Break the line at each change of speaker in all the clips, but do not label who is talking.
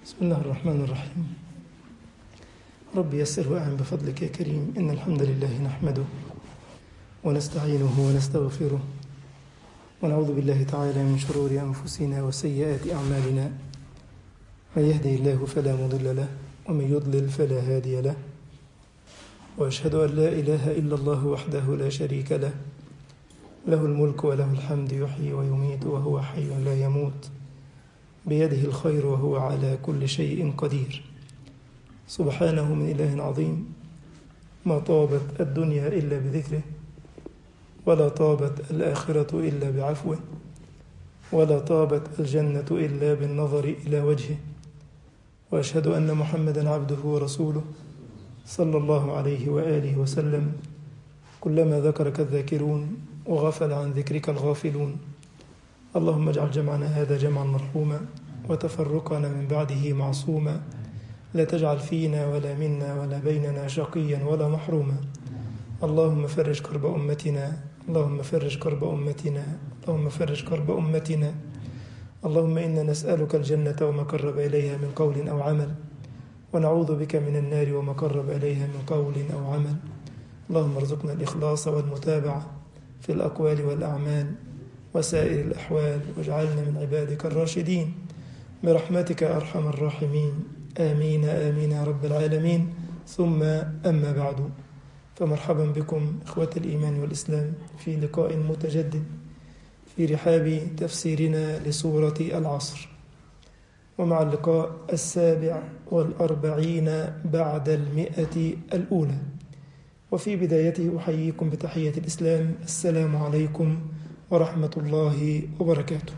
بسم الله الرحمن الرحيم رب يسر وأعن بفضلك يا كريم إن الحمد لله نحمده ونستعينه ونستغفره ونعوذ بالله تعالى من شرور أنفسنا وسيئات أعمالنا من يهدي الله فلا مضل له ومن يضلل فلا هادي له وأشهد أن لا إله إلا الله وحده لا شريك له له الملك وله الحمد يحيي ويميت وهو حي لا يموت بيده الخير وهو على كل شيء قدير سبحانه من إله عظيم ما طابت الدنيا إلا بذكره ولا طابت الآخرة إلا بعفوه ولا طابت الجنة إلا بالنظر إلى وجهه وأشهد أن محمدا عبده ورسوله صلى الله عليه وآله وسلم كلما ذكرك الذاكرون وغفل عن ذكرك الغافلون اللهم اجعل جمعنا هذا جمعا مرحوما وتفرقنا من بعده معصوما لا تجعل فينا ولا منا ولا بيننا شقيا ولا محروما اللهم فرج كرب أمتنا اللهم فرج كرب أمتنا اللهم فرج كرب أمتنا اللهم إنا نسألك الجنة وما قرب إليها من قول أو عمل ونعوذ بك من النار وما قرب إليها من قول أو عمل اللهم ارزقنا الإخلاص والمتابعة في الأقوال والأعمال وسائر الأحوال واجعلنا من عبادك الراشدين برحمتك أرحم الراحمين آمين آمين يا رب العالمين ثم أما بعد فمرحبا بكم إخوة الإيمان والإسلام في لقاء متجدد في رحاب تفسيرنا لسورة العصر ومع اللقاء السابع والأربعين بعد المئة الأولى وفي بدايته أحييكم بتحية الإسلام السلام عليكم ورحمة الله وبركاته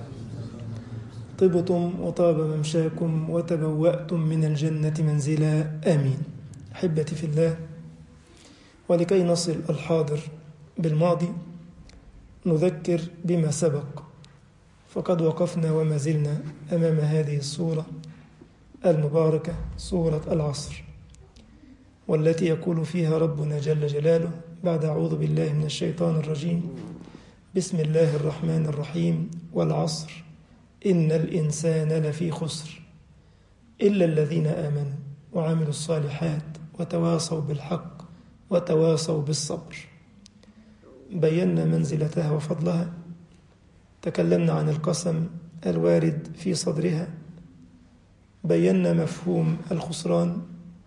طبتم وطاب ممشاكم وتبوأتم من الجنة منزلا آمين أحبتي في الله ولكي نصل الحاضر بالماضي نذكر بما سبق فقد وقفنا وما زلنا أمام هذه الصورة المباركة صورة العصر والتي يقول فيها ربنا جل جلاله بعد أعوذ بالله من الشيطان الرجيم بسم الله الرحمن الرحيم والعصر إن الإنسان لفي خسر إلا الذين آمنوا وعملوا الصالحات وتواصوا بالحق وتواصوا بالصبر بينا منزلتها وفضلها تكلمنا عن القسم الوارد في صدرها بينا مفهوم الخسران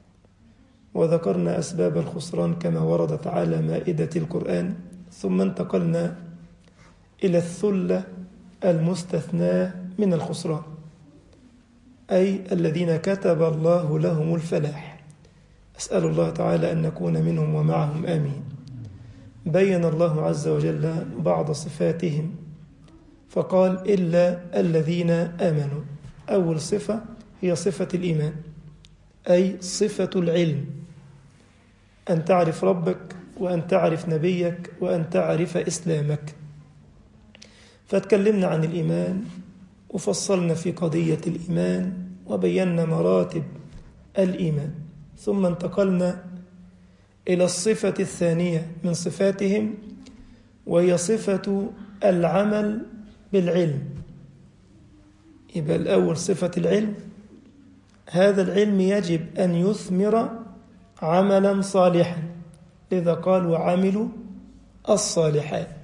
وذكرنا أسباب الخسران كما وردت على مائدة القرآن ثم انتقلنا إلى الثلة المستثناة من الخسران أي الذين كتب الله لهم الفلاح أسأل الله تعالى أن نكون منهم ومعهم آمين بين الله عز وجل بعض صفاتهم فقال إلا الذين آمنوا أول صفة هي صفة الإيمان أي صفة العلم أن تعرف ربك وأن تعرف نبيك وأن تعرف إسلامك فتكلمنا عن الإيمان وفصلنا في قضية الإيمان وبينا مراتب الإيمان ثم انتقلنا إلى الصفة الثانية من صفاتهم وهي صفة العمل بالعلم يبقى الأول صفة العلم هذا العلم يجب أن يثمر عملا صالحا لذا قال وعملوا الصالحات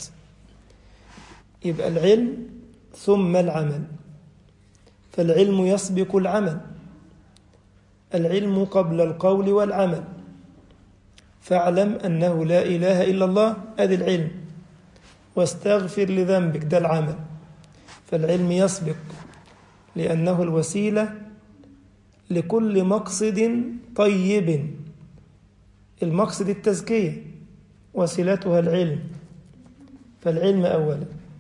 يبقى العلم ثم العمل فالعلم يسبق العمل العلم قبل القول والعمل فاعلم أنه لا إله إلا الله هذا العلم واستغفر لذنبك ده العمل فالعلم يسبق لأنه الوسيلة لكل مقصد طيب المقصد التزكية وسيلتها العلم فالعلم أولا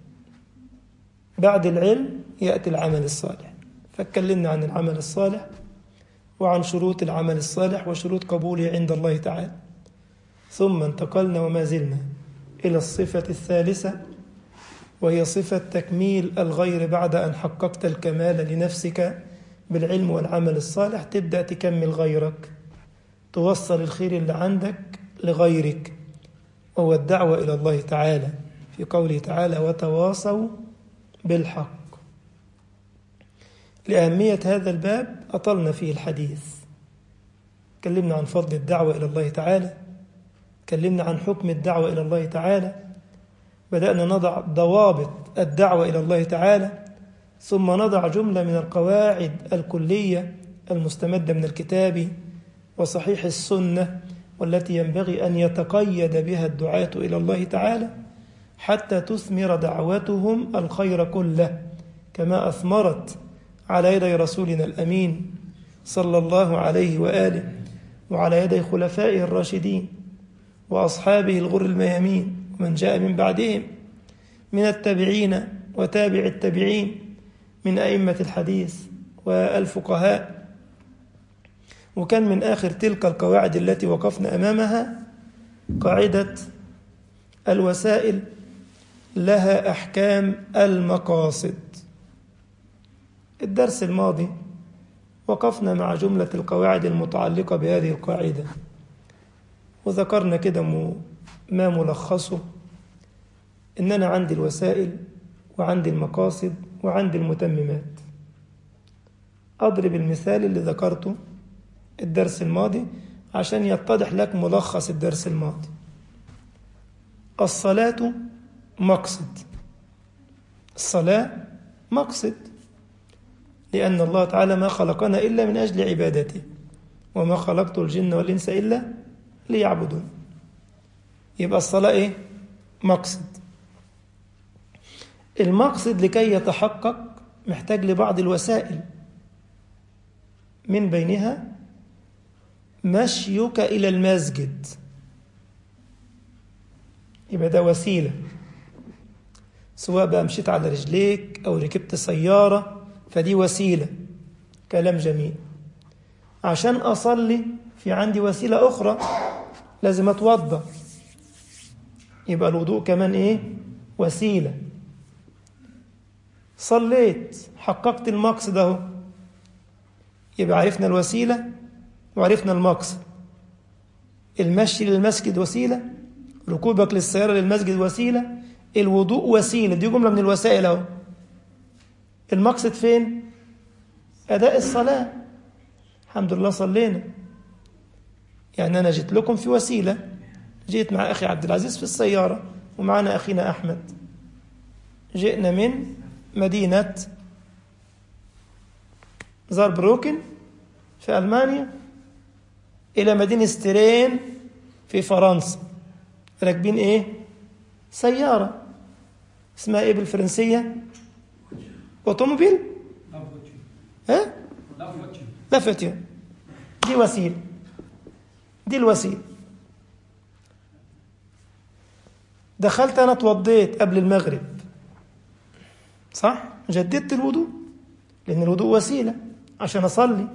بعد العلم يأتي العمل الصالح فاتكلمنا عن العمل الصالح وعن شروط العمل الصالح وشروط قبوله عند الله تعالى ثم انتقلنا وما زلنا إلى الصفة الثالثة وهي صفة تكميل الغير بعد أن حققت الكمال لنفسك بالعلم والعمل الصالح تبدأ تكمل غيرك توصل الخير اللي عندك لغيرك وهو الدعوة إلى الله تعالى في قوله تعالى وتواصوا بالحق لأهمية هذا الباب أطلنا فيه الحديث تكلمنا عن فضل الدعوة إلى الله تعالى تكلمنا عن حكم الدعوة إلى الله تعالى بدأنا نضع ضوابط الدعوة إلى الله تعالى ثم نضع جملة من القواعد الكلية المستمدة من الكتاب وصحيح السنة والتي ينبغي أن يتقيد بها الدعاة إلى الله تعالى حتى تثمر دعوتهم الخير كله كما أثمرت على يدي رسولنا الأمين صلى الله عليه وآله وعلى يدي خلفائه الراشدين وأصحابه الغر الميامين ومن جاء من بعدهم من التابعين وتابع التابعين من أئمة الحديث والفقهاء وكان من آخر تلك القواعد التي وقفنا أمامها قاعدة الوسائل لها أحكام المقاصد الدرس الماضي وقفنا مع جملة القواعد المتعلقة بهذه القاعدة وذكرنا كده ما ملخصه إن أنا عندي الوسائل وعندي المقاصد وعندي المتممات أضرب المثال اللي ذكرته الدرس الماضي عشان يتضح لك ملخص الدرس الماضي الصلاة مقصد الصلاة مقصد لأن الله تعالى ما خلقنا إلا من أجل عبادته وما خلقت الجن والإنس إلا ليعبدون يبقى الصلاة إيه؟ مقصد المقصد لكي يتحقق محتاج لبعض الوسائل من بينها مشيك إلى المسجد يبقى ده وسيلة سواء بقى مشيت على رجليك أو ركبت سيارة فدي وسيلة كلام جميل عشان أصلي في عندي وسيلة أخرى لازم أتوضأ يبقى الوضوء كمان إيه وسيلة صليت حققت المقصد أهو يبقى عرفنا الوسيلة وعرفنا المقصد المشي للمسجد وسيلة ركوبك للسيارة للمسجد وسيلة الوضوء وسيلة دي جملة من الوسائل أهو المقصد فين أداء الصلاة الحمد لله صلينا يعني أنا جيت لكم في وسيلة جيت مع أخي عبد العزيز في السيارة ومعنا أخينا أحمد جئنا من مدينة زاربروكن في ألمانيا إلى مدينة ستيرين في فرنسا راكبين إيه؟ سيارة اسمها إيه بالفرنسية؟ أوتوموبيل؟ ها؟ لا فوتير دي وسيلة دي الوسيلة دخلت أنا اتوضيت قبل المغرب صح؟ جددت الوضوء لأن الوضوء وسيلة عشان أصلي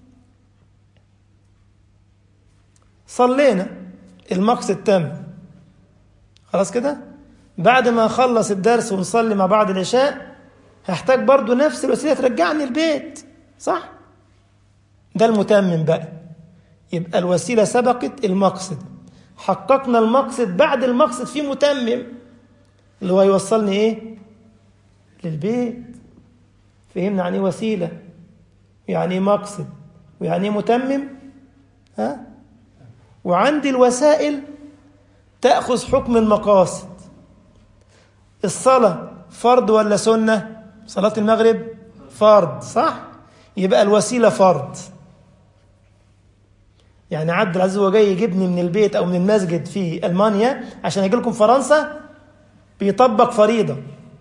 صلينا المقصد تم خلاص كده بعد ما أخلص الدرس ونصلي مع بعض العشاء هحتاج برضو نفس الوسيلة ترجعني البيت صح؟ ده المتمم بقى يبقى الوسيلة سبقت المقصد حققنا المقصد بعد المقصد في متمم اللي هو يوصلني ايه للبيت فهمنا يعني ايه وسيلة يعني ايه مقصد ويعني ايه متمم ها وعندي الوسائل تأخذ حكم المقاصد الصلاة فرض ولا سنة صلاة المغرب فرض صح يبقى الوسيلة فرض يعني عبد العزيز هو جاي يجيبني من البيت او من المسجد في المانيا عشان اجي لكم فرنسا بيطبق فريضه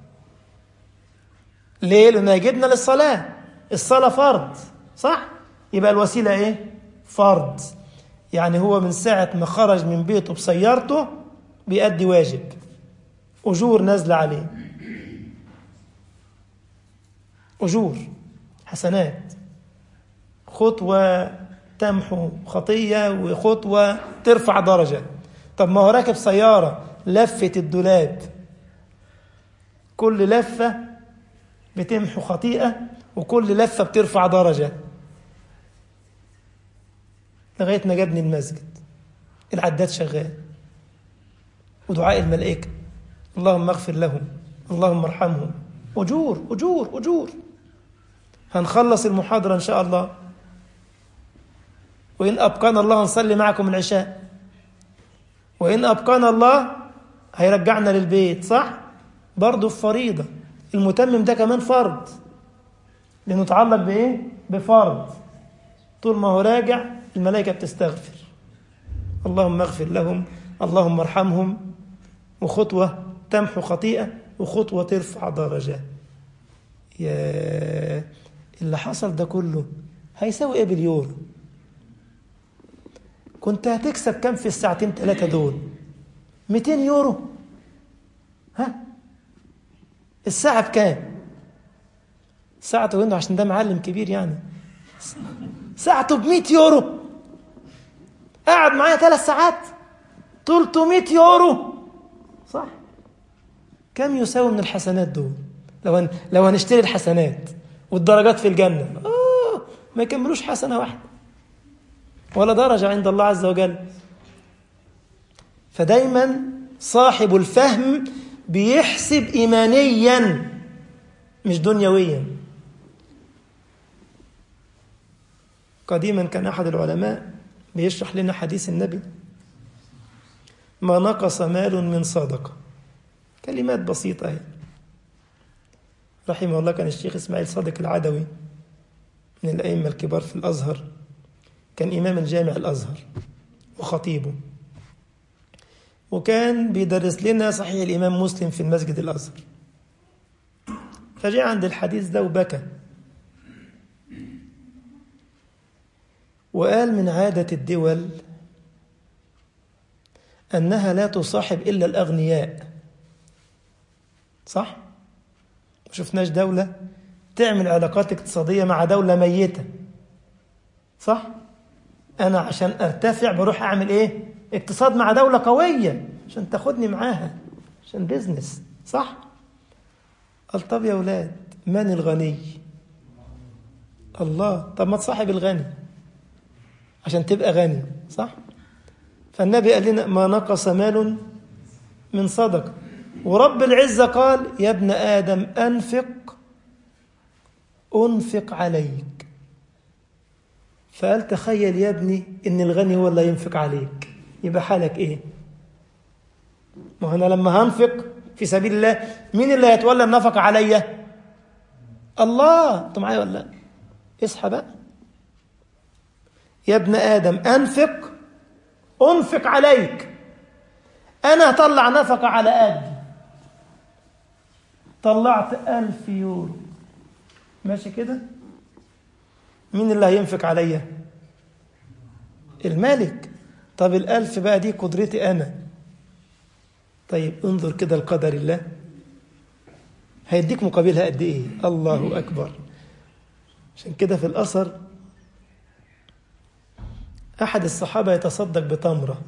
ليه لانه يجيبنا للصلاه الصلاه فرض صح يبقى الوسيله ايه فرض يعني هو من ساعه ما خرج من بيته بسيارته بيأدي واجب اجور نازله عليه اجور حسنات خطوه تمحو خطية وخطوة ترفع درجة طب ما هو راكب سيارة لفت الدولاب كل لفة بتمحو خطيئة وكل لفة بترفع درجة لغاية ما جابني المسجد العداد شغال ودعاء الملائكة اللهم اغفر لهم اللهم ارحمهم أجور أجور أجور هنخلص المحاضرة إن شاء الله وإن أبقانا الله نصلي معكم العشاء وإن أبقانا الله هيرجعنا للبيت صح؟ برضه في فريضة المتمم ده كمان فرض لأنه متعلق بإيه؟ بفرض طول ما هو راجع الملائكة بتستغفر اللهم اغفر لهم اللهم ارحمهم وخطوة تمحو خطيئة وخطوة ترفع درجة يا اللي حصل ده كله هيساوي ايه باليورو كنت هتكسب كام في الساعتين ثلاثة دول 200 يورو ها الساعة بكام ساعته وينه عشان ده معلم كبير يعني ساعته ب 100 يورو قعد معايا ثلاث ساعات 300 يورو صح كم يساوي من الحسنات دول لو هن... لو هنشتري الحسنات والدرجات في الجنة آه ما يكملوش حسنة واحدة ولا درجة عند الله عز وجل فدايما صاحب الفهم بيحسب إيمانيا مش دنيويا قديما كان أحد العلماء بيشرح لنا حديث النبي ما نقص مال من صدقة كلمات بسيطة هي رحمه الله كان الشيخ إسماعيل صادق العدوي من الأئمة الكبار في الأزهر كان إمام الجامع الأزهر وخطيبه وكان بيدرس لنا صحيح الإمام مسلم في المسجد الأزهر فجاء عند الحديث ده وبكى وقال من عادة الدول أنها لا تصاحب إلا الأغنياء صح؟ ما شفناش دولة تعمل علاقات اقتصادية مع دولة ميتة صح؟ أنا عشان أرتفع بروح أعمل إيه؟ اقتصاد مع دولة قوية عشان تاخدني معاها عشان بيزنس صح؟ قال طب يا ولاد من الغني؟ الله طب ما تصاحب الغني عشان تبقى غني صح؟ فالنبي قال لنا ما نقص مال من صدقه ورب العزة قال يا ابن آدم أنفق أنفق عليك فقال تخيل يا ابني إن الغني هو اللي ينفق عليك يبقى حالك إيه ما أنا لما هنفق في سبيل الله مين اللي هيتولى النفقة عليا الله أنتوا معايا ولا اصحى بقى يا ابن آدم أنفق أنفق عليك أنا هطلع نفقة على قدي طلعت ألف يورو ماشي كده مين اللي هينفق عليا الملك طب الألف بقى دي قدرتي أنا طيب انظر كده لقدر الله هيديك مقابلها قد إيه الله أكبر عشان كده في الأثر أحد الصحابة يتصدق بتمرة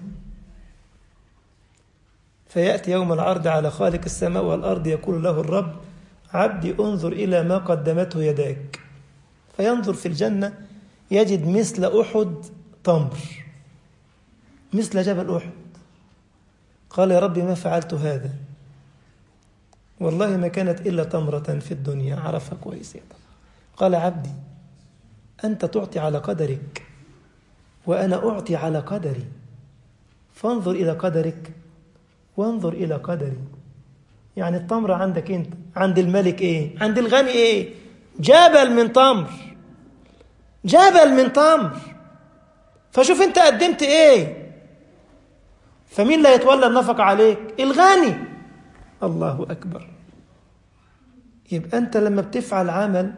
فيأتي يوم العرض على خالق السماء والأرض يقول له الرب عبدي انظر إلى ما قدمته يداك فينظر في الجنة يجد مثل أحد تمر مثل جبل أحد قال يا رب ما فعلت هذا والله ما كانت إلا تمرة في الدنيا عرفها كويس قال عبدي أنت تعطي على قدرك وأنا أعطي على قدري فانظر إلى قدرك وانظر إلى قدري يعني التمر عندك أنت عند الملك إيه عند الغني إيه جبل من تمر جبل من تمر فشوف أنت قدمت إيه فمين اللي يتولى النفقة عليك الغني الله أكبر يبقى أنت لما بتفعل عمل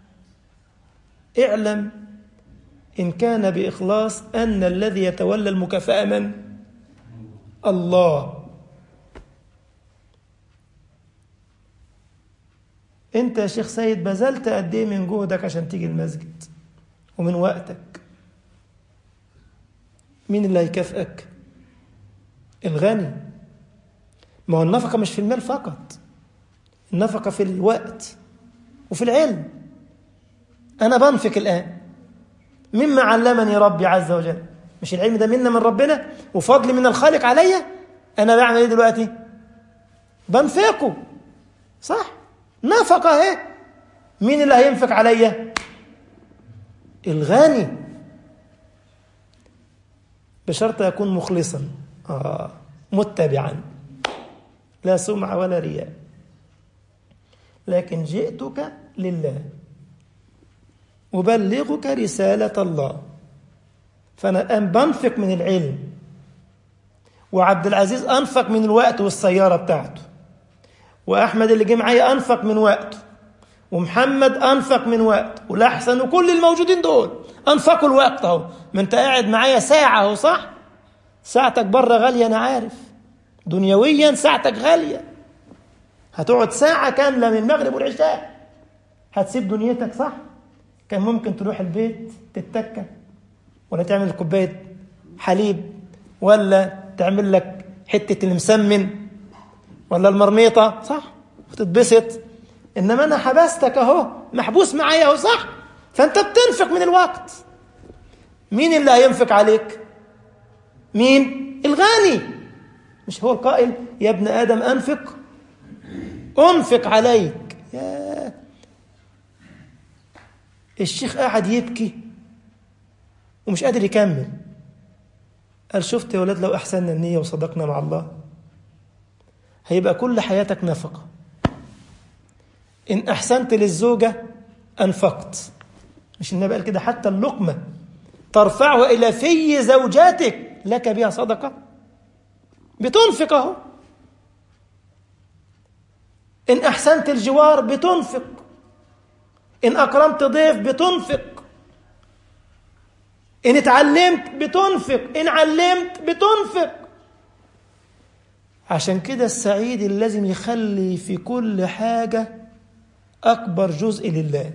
اعلم إن كان بإخلاص أن الذي يتولى المكافأة من؟ الله أنت يا شيخ سيد بذلت قد إيه من جهدك عشان تيجي المسجد ومن وقتك مين اللي هيكافئك؟ الغني ما هو النفقة مش في المال فقط النفقة في الوقت وفي العلم أنا بنفق الآن مما علمني ربي عز وجل مش العلم ده منا من ربنا وفضل من الخالق عليا انا بعمل ايه دلوقتي بنفقه صح نفقه اهي مين اللي هينفق عليا الغني بشرط يكون مخلصا آه متبعا لا سمعة ولا رياء لكن جئتك لله أبلغك رسالة الله فأنا الآن بنفق من العلم وعبد العزيز أنفق من الوقت والسيارة بتاعته وأحمد اللي جه معايا أنفق من وقته ومحمد أنفق من وقت والأحسن وكل الموجودين دول أنفقوا الوقت أهو ما أنت قاعد معايا ساعة أهو صح ساعتك بره غالية أنا عارف دنيويا ساعتك غالية هتقعد ساعة كاملة من المغرب والعشاء هتسيب دنيتك صح كان ممكن تروح البيت تتكى ولا تعمل كوباية حليب ولا تعمل لك حتة المسمن ولا المرميطة صح وتتبسط إنما أنا حبستك أهو محبوس معايا أهو صح فأنت بتنفق من الوقت مين اللي هينفق عليك مين الغني مش هو القائل يا ابن آدم أنفق أنفق عليك يا الشيخ قاعد يبكي ومش قادر يكمل قال شفت يا ولاد لو أحسننا النية وصدقنا مع الله هيبقى كل حياتك نفقة إن أحسنت للزوجة أنفقت مش النبي قال كده حتى اللقمة ترفعه إلى في زوجاتك لك بها صدقة بتنفق أهو إن أحسنت الجوار بتنفق إن أكرمت ضيف بتنفق إن اتعلمت بتنفق إن علمت بتنفق عشان كده السعيد اللي لازم يخلي في كل حاجة أكبر جزء لله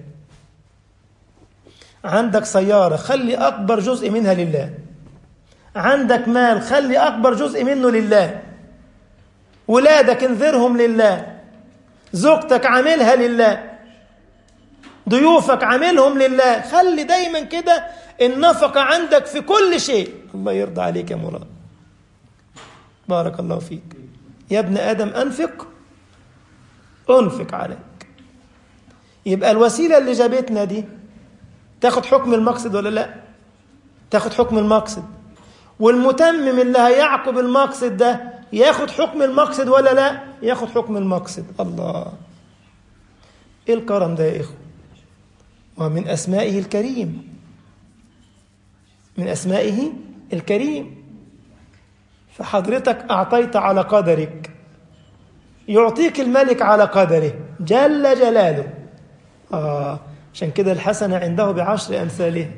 عندك سيارة خلي أكبر جزء منها لله عندك مال خلي أكبر جزء منه لله ولادك انذرهم لله زوجتك عاملها لله ضيوفك عاملهم لله خلي دايما كده النفقة عندك في كل شيء الله يرضى عليك يا مراد بارك الله فيك يا ابن آدم أنفق أنفق عليك يبقى الوسيلة اللي جابتنا دي تاخد حكم المقصد ولا لا تاخد حكم المقصد والمتمم اللي هيعقب المقصد ده ياخد حكم المقصد ولا لا ياخد حكم المقصد الله ايه الكرم ده يا اخوه ومن اسمائه الكريم من اسمائه الكريم فحضرتك اعطيت على قدرك يعطيك الملك على قدره جل جلاله آه عشان كده الحسنة عنده بعشر أمثالها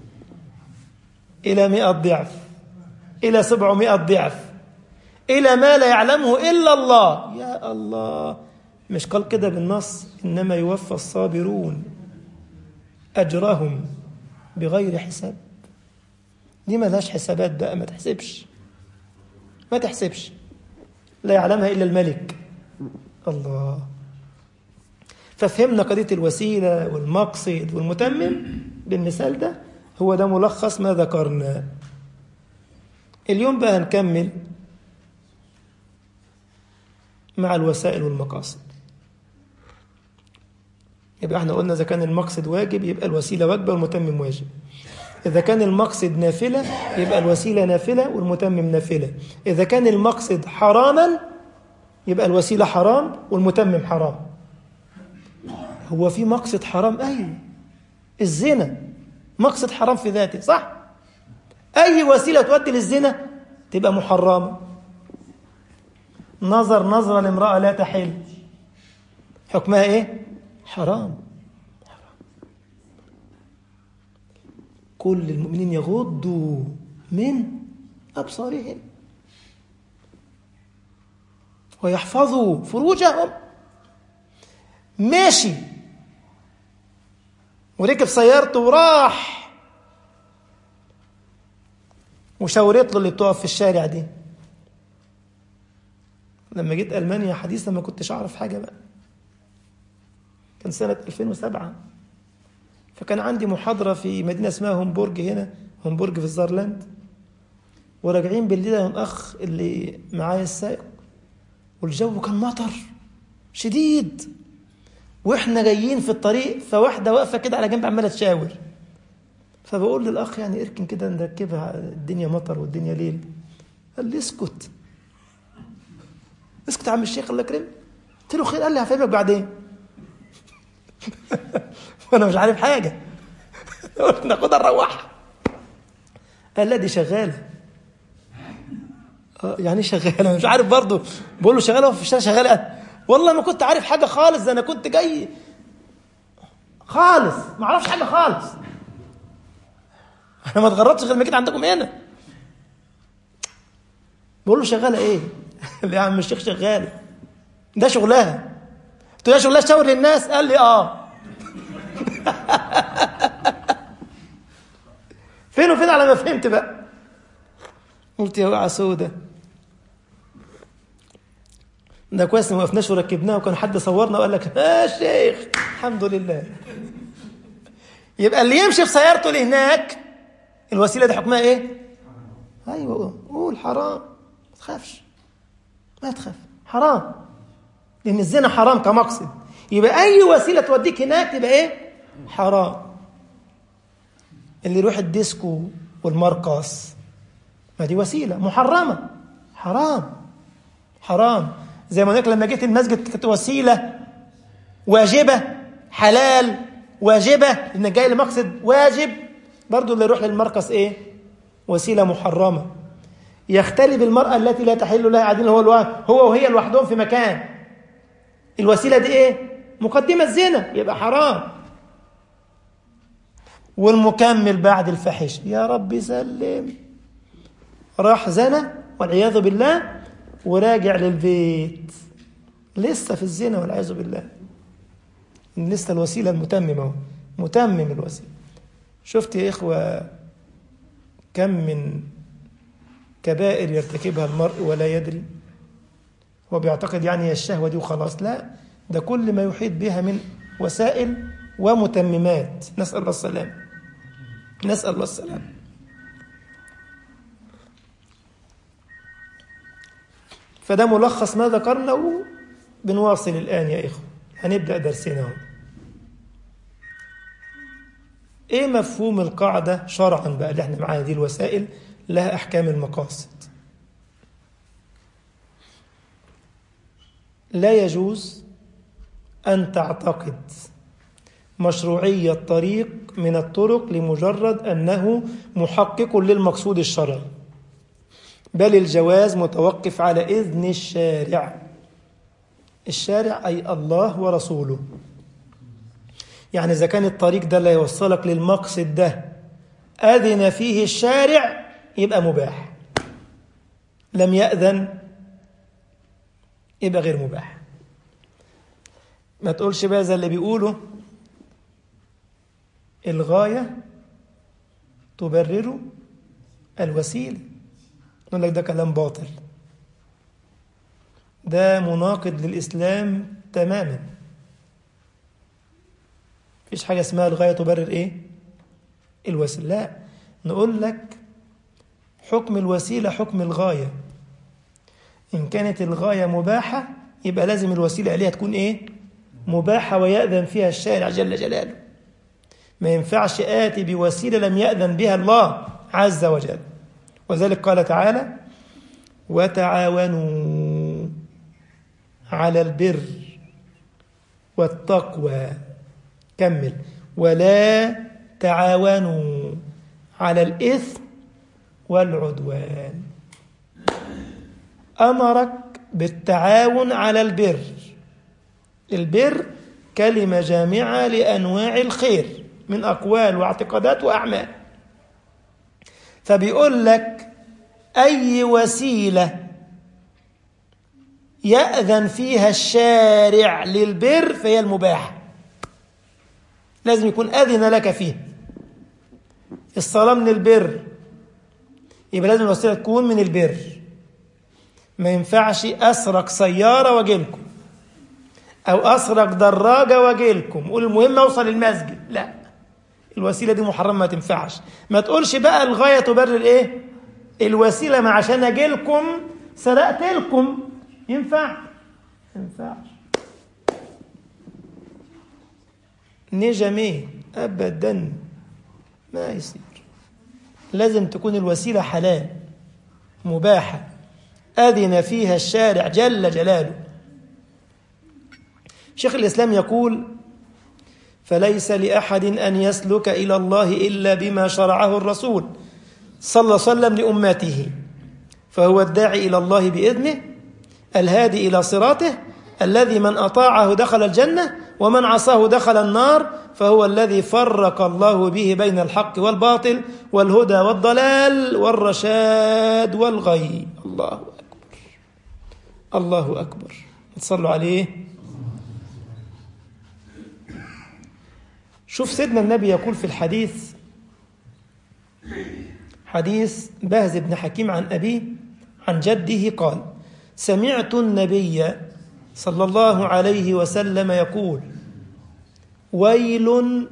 إلى مئة ضعف إلى سبعمائة ضعف إلى ما لا يعلمه إلا الله يا الله مش قال كده بالنص إنما يوفى الصابرون أجرهم بغير حساب دي ما لهاش حسابات بقى ما تحسبش ما تحسبش لا يعلمها إلا الملك الله ففهمنا قضية الوسيلة والمقصد والمتمم بالمثال ده هو ده ملخص ما ذكرنا اليوم بقى هنكمل مع الوسائل والمقاصد يبقى احنا قلنا إذا كان المقصد واجب يبقى الوسيلة واجبة والمتمم واجب إذا كان المقصد نافلة يبقى الوسيلة نافلة والمتمم نافلة إذا كان المقصد حراما يبقى الوسيلة حرام والمتمم حرام هو في مقصد حرام أيوه الزنا مقصد حرام في ذاته صح أي وسيلة تؤدي للزنا تبقى محرمة نظر نظرة لامرأة لا تحل حكمها إيه حرام كل المؤمنين يغضوا من أبصارهم ويحفظوا فروجهم ماشي وركب سيارته وراح وشاورت له اللي بتقف في الشارع دي لما جيت ألمانيا حديثا ما كنتش أعرف حاجة بقى كان سنة 2007 فكان عندي محاضرة في مدينة اسمها هومبورج هنا هومبورج في الزارلاند وراجعين بالليل الأخ اللي معايا السائق والجو كان مطر شديد واحنا جايين في الطريق فواحدة واقفة كده على جنب عمالة تشاور فبقول للأخ يعني اركن كده نركبها الدنيا مطر والدنيا ليل قال لي اسكت اسكت يا عم الشيخ الله يكرمك قلت له خير قال لي هفهمك بعدين وانا مش عارف حاجه قلت ناخدها نروحها قال لا دي شغاله آه يعني شغاله مش عارف برضه بقول له شغاله في الشارع شغاله والله ما كنت عارف حاجه خالص ده انا كنت جاي خالص ما اعرفش حاجه خالص انا ما اتغربتش غير ما جيت عندكم هنا بقول له شغاله ايه قال لي يا عم الشيخ شغاله ده شغلها قلت له شغلها تشاور للناس قال لي اه فين وفين على ما فهمت بقى قلت يا وقعه سودة ده كويس ما وقفناش وركبناها وكان حد صورنا وقال لك يا شيخ الحمد لله يبقى اللي يمشي في سيارته لهناك الوسيله دي حكمها ايه؟ ايوه قول حرام ما تخافش ما تخاف حرام لان الزنا حرام كمقصد يبقى اي وسيله توديك هناك تبقى ايه؟ حرام اللي يروح الديسكو والمرقص ما دي وسيله محرمه حرام حرام زي ما قلت لما جيت المسجد كانت وسيله واجبه حلال واجبه انك جاي لمقصد واجب برضو اللي يروح للمرقص ايه وسيله محرمه يختلي بالمراه التي لا تحل لها قاعدين هو هو وهي لوحدهم في مكان الوسيله دي ايه مقدمه الزنا يبقى حرام والمكمل بعد الفحش يا رب سلم راح زنى والعياذ بالله وراجع للبيت لسه في الزنا والعياذ بالله لسه الوسيلة المتممة متمم الوسيلة شفت يا إخوة كم من كبائر يرتكبها المرء ولا يدري هو بيعتقد يعني هي الشهوة دي وخلاص لا ده كل ما يحيط بها من وسائل ومتممات نسأل الله السلام نسأل الله السلام فده ملخص ما ذكرنا بنواصل الآن يا إخوة هنبدأ درسنا هنا إيه مفهوم القاعدة شرعا بقى اللي احنا معانا دي الوسائل لها أحكام المقاصد لا يجوز أن تعتقد مشروعية طريق من الطرق لمجرد أنه محقق للمقصود الشرعي بل الجواز متوقف على إذن الشارع الشارع أي الله ورسوله يعني إذا كان الطريق ده اللي يوصلك للمقصد ده أذن فيه الشارع يبقى مباح لم يأذن يبقى غير مباح ما تقولش بقى زي اللي بيقولوا الغاية تبرر الوسيلة نقول لك ده كلام باطل ده مناقض للإسلام تماما مفيش حاجة اسمها الغاية تبرر إيه الوسيلة لا نقول لك حكم الوسيلة حكم الغاية إن كانت الغاية مباحة يبقى لازم الوسيلة عليها تكون إيه مباحة ويأذن فيها الشارع جل جلاله ما ينفعش آتي بوسيلة لم يأذن بها الله عز وجل وذلك قال تعالى وتعاونوا على البر والتقوى كمل ولا تعاونوا على الإثم والعدوان أمرك بالتعاون على البر البر كلمة جامعة لأنواع الخير من أقوال واعتقادات وأعمال فبيقول لك أي وسيلة يأذن فيها الشارع للبر فهي المباح لازم يكون أذن لك فيه الصلاة من البر يبقى لازم الوسيلة تكون من البر ما ينفعش أسرق سيارة واجيلكم أو أسرق دراجة واجيلكم قول المهم أوصل المسجد لا الوسيلة دي محرمة ما تنفعش ما تقولش بقى الغاية تبرر إيه الوسيلة ما عشان أجيلكم سرقت لكم ينفع ينفعش نجمي أبدا ما يصير لازم تكون الوسيلة حلال مباحة أذن فيها الشارع جل جلاله شيخ الإسلام يقول فليس لأحد أن يسلك إلى الله إلا بما شرعه الرسول صلى الله عليه وسلم لأمته فهو الداعي إلى الله بإذنه الهادي إلى صراطه الذي من أطاعه دخل الجنة ومن عصاه دخل النار فهو الذي فرق الله به بين الحق والباطل والهدى والضلال والرشاد والغي الله أكبر الله أكبر تصلوا عليه شوف سيدنا النبي يقول في الحديث حديث باهز بن حكيم عن أبيه عن جده قال سمعت النبي صلى الله عليه وسلم يقول ويل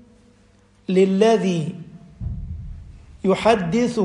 للذي يحدث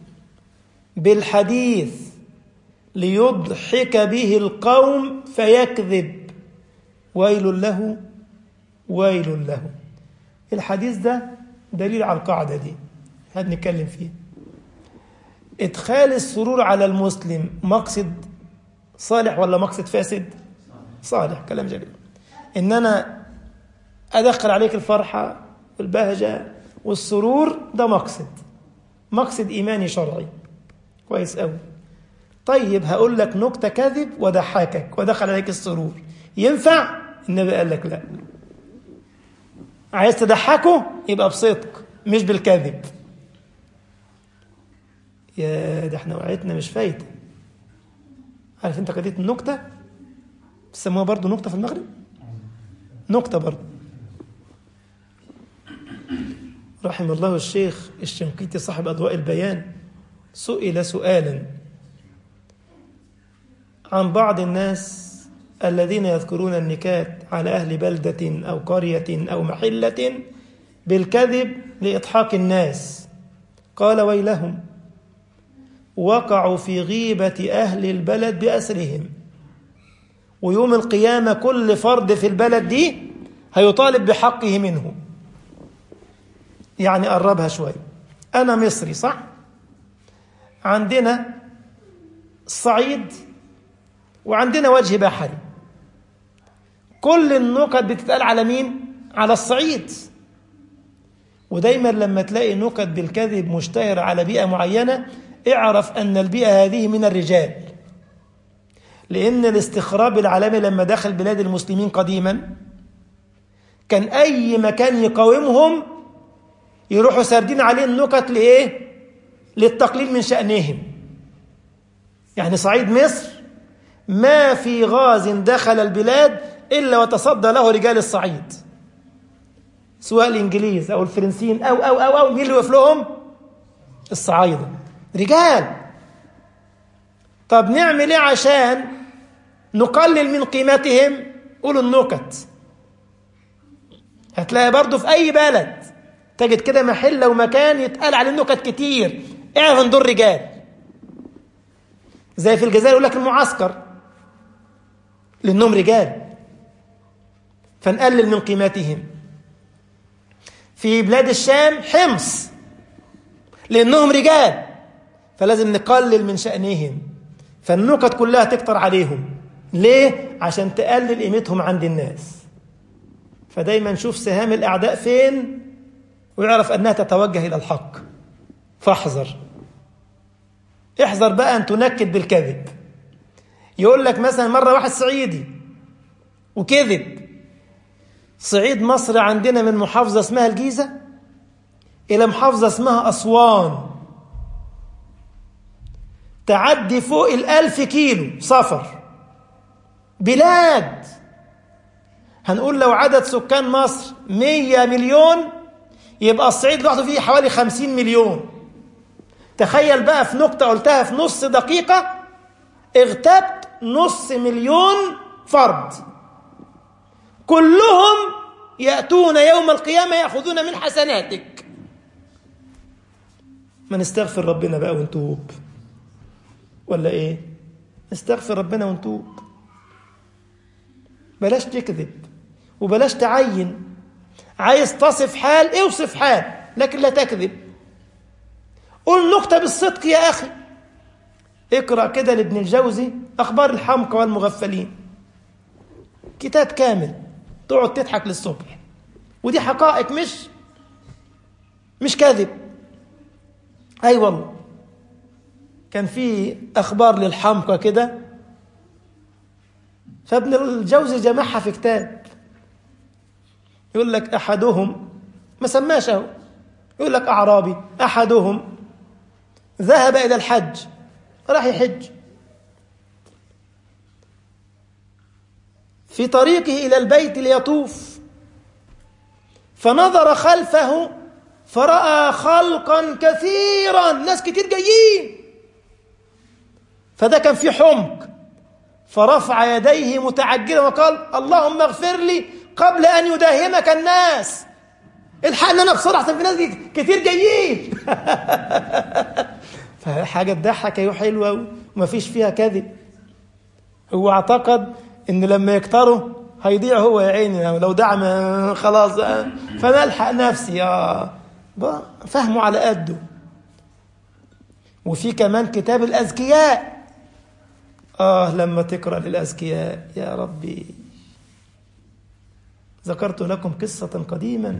بالحديث ليضحك به القوم فيكذب ويل له ويل له الحديث ده دليل على القاعدة دي هنتكلم فيه إدخال السرور على المسلم مقصد صالح ولا مقصد فاسد صالح كلام جميل إن أنا أدخل عليك الفرحة والبهجة والسرور ده مقصد مقصد إيماني شرعي كويس قوي طيب هقول لك نكتة كذب وضحكك ودخل عليك السرور ينفع النبي قال لك لا عايز تضحكه يبقى بصدق مش بالكذب يا ده احنا وقعتنا مش فايته عارف انت قضيه النكته بيسموها برضه نكته في المغرب نكته برضه رحم الله الشيخ الشنقيطي صاحب اضواء البيان سئل سؤالا عن بعض الناس الذين يذكرون النكات على اهل بلده او قريه او محله بالكذب لاضحاك الناس قال ويلهم وقعوا في غيبة أهل البلد بأسرهم ويوم القيامة كل فرد في البلد دي هيطالب بحقه منه يعني قربها شوي أنا مصري صح؟ عندنا الصعيد وعندنا وجه بحري كل النكت بتتقال على مين؟ على الصعيد ودايما لما تلاقي نكت بالكذب مشتهرة على بيئة معينة اعرف أن البيئة هذه من الرجال لأن الاستخراب العالمي لما دخل بلاد المسلمين قديما كان أي مكان يقاومهم يروحوا ساردين عليه النكت لإيه؟ للتقليل من شأنهم يعني صعيد مصر ما في غاز دخل البلاد إلا وتصدى له رجال الصعيد سواء الإنجليز أو الفرنسيين أو أو أو أو مين اللي وقف لهم؟ الصعايدة رجال طب نعمل ايه عشان نقلل من قيمتهم قولوا النكت هتلاقي برضو في اي بلد تجد كده محل ومكان يتقال عليه نكت كتير اعرف دول رجال زي في الجزائر يقول لك المعسكر لانهم رجال فنقلل من قيمتهم في بلاد الشام حمص لانهم رجال فلازم نقلل من شأنهم فالنكت كلها تكتر عليهم ليه؟ عشان تقلل قيمتهم عند الناس فدايما شوف سهام الأعداء فين ويعرف أنها تتوجه إلى الحق فاحذر احذر بقى أن تنكد بالكذب يقول لك مثلا مرة واحد صعيدي وكذب صعيد مصر عندنا من محافظة اسمها الجيزة إلى محافظة اسمها أسوان تعدي فوق الألف كيلو سفر بلاد هنقول لو عدد سكان مصر مية مليون يبقى الصعيد لوحده فيه حوالي خمسين مليون تخيل بقى في نقطة قلتها في نص دقيقة اغتبت نص مليون فرد كلهم يأتون يوم القيامة يأخذون من حسناتك ما نستغفر ربنا بقى ونتوب ولا ايه نستغفر ربنا ونتوب بلاش تكذب وبلاش تعين عايز تصف حال اوصف حال لكن لا تكذب قل نكتة بالصدق يا أخي اقرأ كده لابن الجوزي أخبار الحمقى والمغفلين كتاب كامل تقعد تضحك للصبح ودي حقائق مش مش كذب أي أيوة والله كان في أخبار للحمقى كده فابن الجوزي جمعها في كتاب يقول لك أحدهم ما سماش أهو يقول لك أعرابي أحدهم ذهب إلى الحج راح يحج في طريقه إلى البيت ليطوف فنظر خلفه فرأى خلقا كثيرا ناس كتير جايين فده كان في حمق فرفع يديه متعجلا وقال اللهم اغفر لي قبل أن يداهمك الناس الحقنا انا بسرعه عشان في ناس كتير جايين فحاجه تضحك ايوه حلوه ومفيش فيها كذب هو اعتقد ان لما يكتروا هيضيع هو يا عيني لو دعم خلاص فانا الحق نفسي يا فهمه على قده وفي كمان كتاب الاذكياء اه لما تقرا للاذكياء يا ربي ذكرت لكم قصه قديما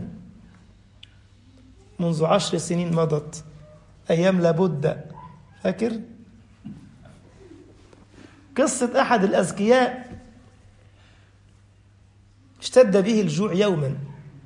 منذ عشر سنين مضت أيام لابد فاكر قصة أحد الأذكياء اشتد به الجوع يوما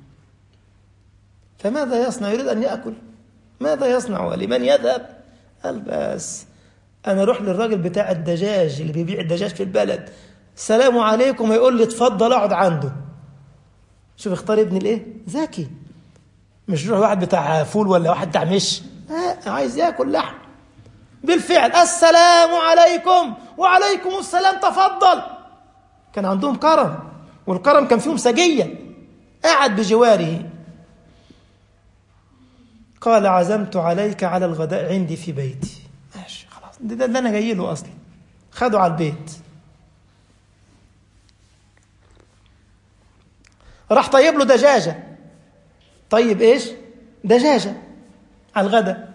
فماذا يصنع يريد أن يأكل ماذا يصنع ولمن يذهب قال بس أنا أروح للراجل بتاع الدجاج اللي بيبيع الدجاج في البلد السلام عليكم يقول لي اتفضل اقعد عنده شوف اختار ابن الايه ذكي مش يروح واحد بتاع فول ولا واحد بتاع مش لا عايز ياكل لحم بالفعل السلام عليكم وعليكم السلام تفضل كان عندهم كرم والكرم كان فيهم سجية قاعد بجواره قال عزمت عليك على الغداء عندي في بيتي ماشي خلاص ده, ده, ده انا جاي له اصلا خده على البيت راح طيب له دجاجه طيب ايش دجاجة على الغداء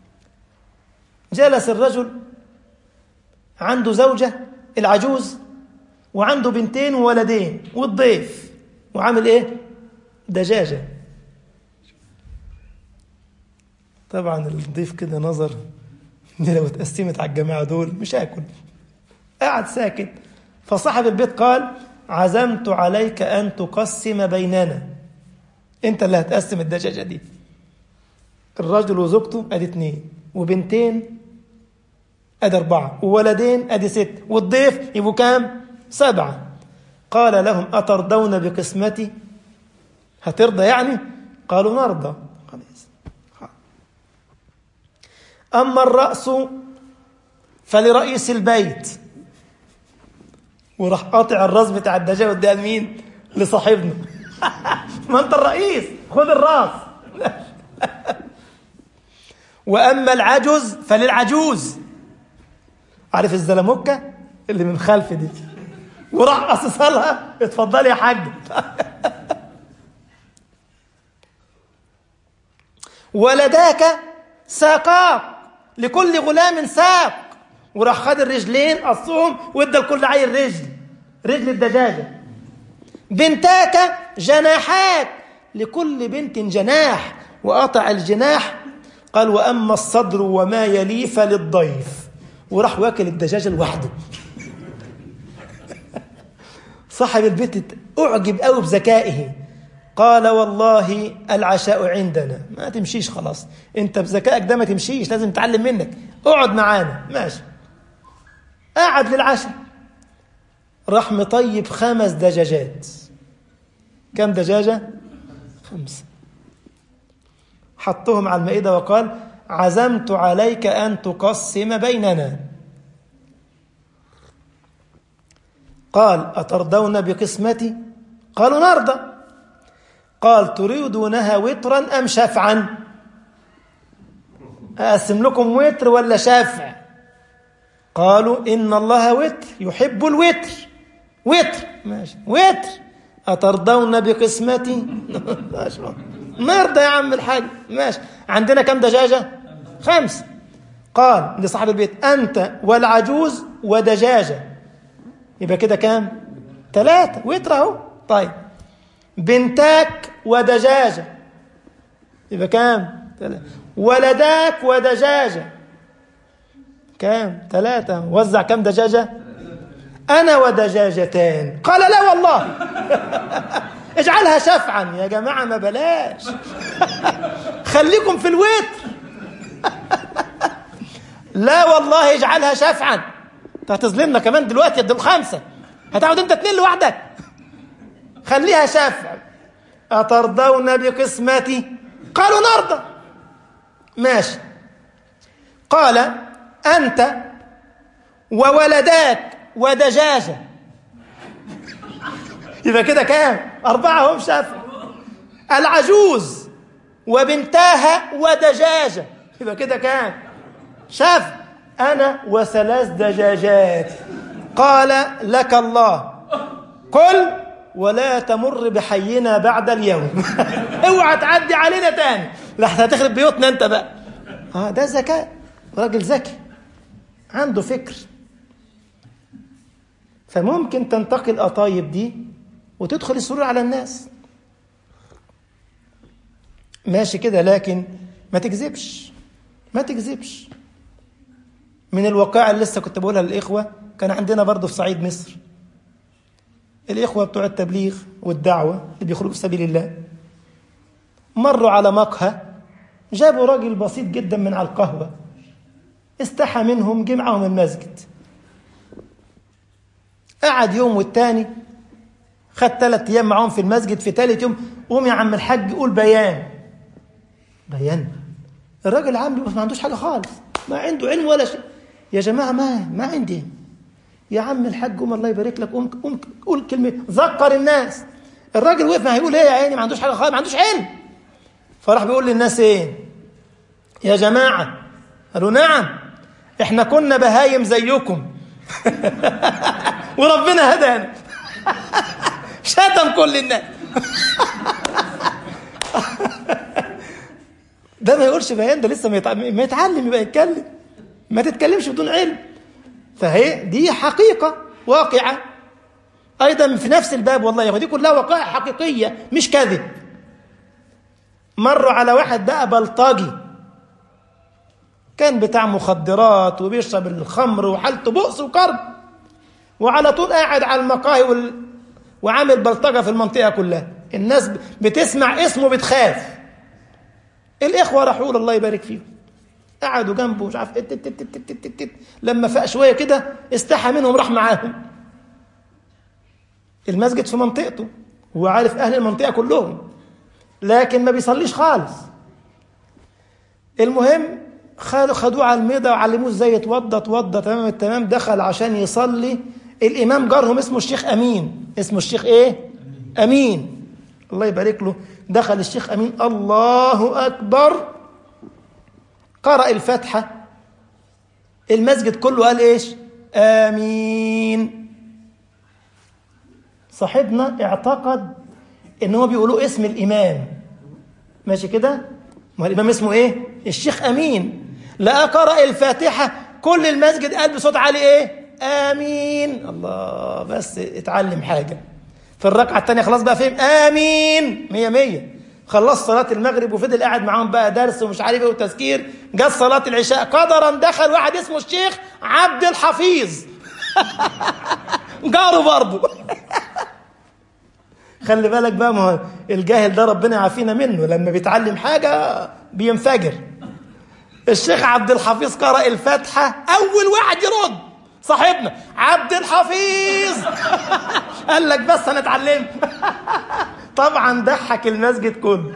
جلس الرجل عنده زوجة العجوز وعنده بنتين وولدين والضيف وعامل ايه دجاجة طبعا الضيف كده نظر دي لو اتقسمت على الجماعة دول مش هاكل قاعد ساكت فصاحب البيت قال عزمت عليك أن تقسم بيننا انت اللي هتقسم الدجاجة دي الرجل وزوجته ادي اتنين وبنتين ادي اربعة وولدين ادي ست والضيف يبقوا كام سبعة قال لهم أترضون بقسمتي هترضى يعني قالوا نرضى خلاص أما الرأس فلرئيس البيت وراح قاطع الراس بتاع الدجاجة قدام مين لصاحبنا ما انت الرئيس خذ الراس واما العجز فللعجوز عارف الزلموكه اللي من خلف دي وراح قصصها لها اتفضلي يا حاج ولداك ساقاك لكل غلام ساق وراح خد الرجلين قصهم وادى لكل عيل رجل رجل الدجاجه بنتاك جناحات لكل بنت جناح وقطع الجناح قال وأما الصدر وما يليه فللضيف وراح واكل الدجاجة لوحده صاحب البيت أعجب قوي بذكائه قال والله العشاء عندنا ما تمشيش خلاص انت بذكائك ده ما تمشيش لازم نتعلم منك اقعد معانا ماشي قعد للعشاء راح مطيب خمس دجاجات كم دجاجة؟ خمسة حطهم على المائدة وقال عزمت عليك أن تقسم بيننا قال أترضون بقسمتي؟ قالوا نرضى قال تريدونها وترا أم شفعا؟ أقسم لكم وتر ولا شفع؟ قالوا إن الله وتر يحب الوتر وتر ماشي وتر أترضون بقسمتي نرضى يا عم الحاج ماشي عندنا كم دجاجة خمس قال لصاحب البيت أنت والعجوز ودجاجة يبقى كده كام ثلاثة وتر اهو طيب بنتاك ودجاجة يبقى كام ثلاثة ولداك ودجاجة كام ثلاثة وزع كام دجاجة أنا ودجاجتان قال لا والله اجعلها شفعا يا جماعة ما بلاش خليكم في الوتر لا والله اجعلها شفعا انت هتظلمنا كمان دلوقتي دول خمسة هتاخد انت اتنين لوحدك خليها شفع أترضون بقسمتي قالوا نرضى ماشي قال أنت وولداك ودجاجة يبقى كده كام أربعة هم شافوا العجوز وبنتاها ودجاجة يبقى كده كام شاف أنا وثلاث دجاجات قال لك الله كل ولا تمر بحينا بعد اليوم اوعى تعدي علينا تاني لحتى هتخرب بيوتنا انت بقى اه ده ذكاء راجل ذكي عنده فكر فممكن تنتقي القطايب دي وتدخل السرور على الناس ماشي كده لكن ما تكذبش ما تكذبش من الوقائع اللي لسه كنت بقولها للإخوة كان عندنا برضه في صعيد مصر الإخوة بتوع التبليغ والدعوة اللي بيخرجوا في سبيل الله مروا على مقهى جابوا راجل بسيط جدا من على القهوة استحى منهم جه معاهم المسجد قعد يوم والتاني خد ثلاث ايام معاهم في المسجد في ثالث يوم قوم يا عم الحاج قول بيان بيان الراجل عامل بس ما عندوش حاجه خالص ما عنده علم ولا شيء يا جماعه ما ما عندي يا عم الحاج قوم الله يبارك لك قوم قوم قول كلمه ذكر الناس الراجل وقف ما هيقول ايه يا عيني ما عندوش حاجه خالص ما عندوش علم فراح بيقول للناس ايه يا جماعه قالوا نعم احنا كنا بهايم زيكم وربنا هدانا شتم كل الناس ده ما يقولش بيان ده لسه ما يتعلم يبقى يتكلم ما تتكلمش بدون علم فهي دي حقيقة واقعة أيضا في نفس الباب والله يا دي كلها وقائع حقيقية مش كذب مروا على واحد بقى بلطجي كان بتاع مخدرات وبيشرب الخمر وحالته بؤس وكرب وعلى طول قاعد على المقاهي وال... وعامل بلطجة في المنطقة كلها الناس بتسمع اسمه بتخاف الإخوة راحوا له الله يبارك فيهم قعدوا جنبه مش عارف ات ات ات ات ات ات ات. لما فاق شوية كده استحى منهم راح معاهم المسجد في منطقته هو عارف أهل المنطقة كلهم لكن ما بيصليش خالص المهم خدوا خدوه على الميضة وعلموه ازاي يتوضى توضى تمام التمام دخل عشان يصلي الإمام جارهم اسمه الشيخ أمين اسمه الشيخ إيه؟ أمين الله يبارك له دخل الشيخ أمين الله أكبر قرأ الفاتحة المسجد كله قال إيش؟ آمين صاحبنا اعتقد إن هو بيقولوا اسم الإمام ماشي كده؟ ما الإمام اسمه إيه؟ الشيخ أمين لا قرأ الفاتحة كل المسجد قال بصوت عالي إيه؟ آمين الله بس اتعلم حاجة في الركعة الثانية خلاص بقى فهم آمين مية مية خلص صلاة المغرب وفضل قاعد معاهم بقى درس ومش عارف ايه وتذكير جت صلاة العشاء قدرا دخل واحد اسمه الشيخ عبد الحفيظ جاره برضه خلي بالك بقى ما هو الجاهل ده ربنا يعافينا منه لما بيتعلم حاجة بينفجر الشيخ عبد الحفيظ قرأ الفاتحة أول واحد يرد صاحبنا عبد الحفيظ قال لك بس انا اتعلمت طبعا ضحك المسجد كله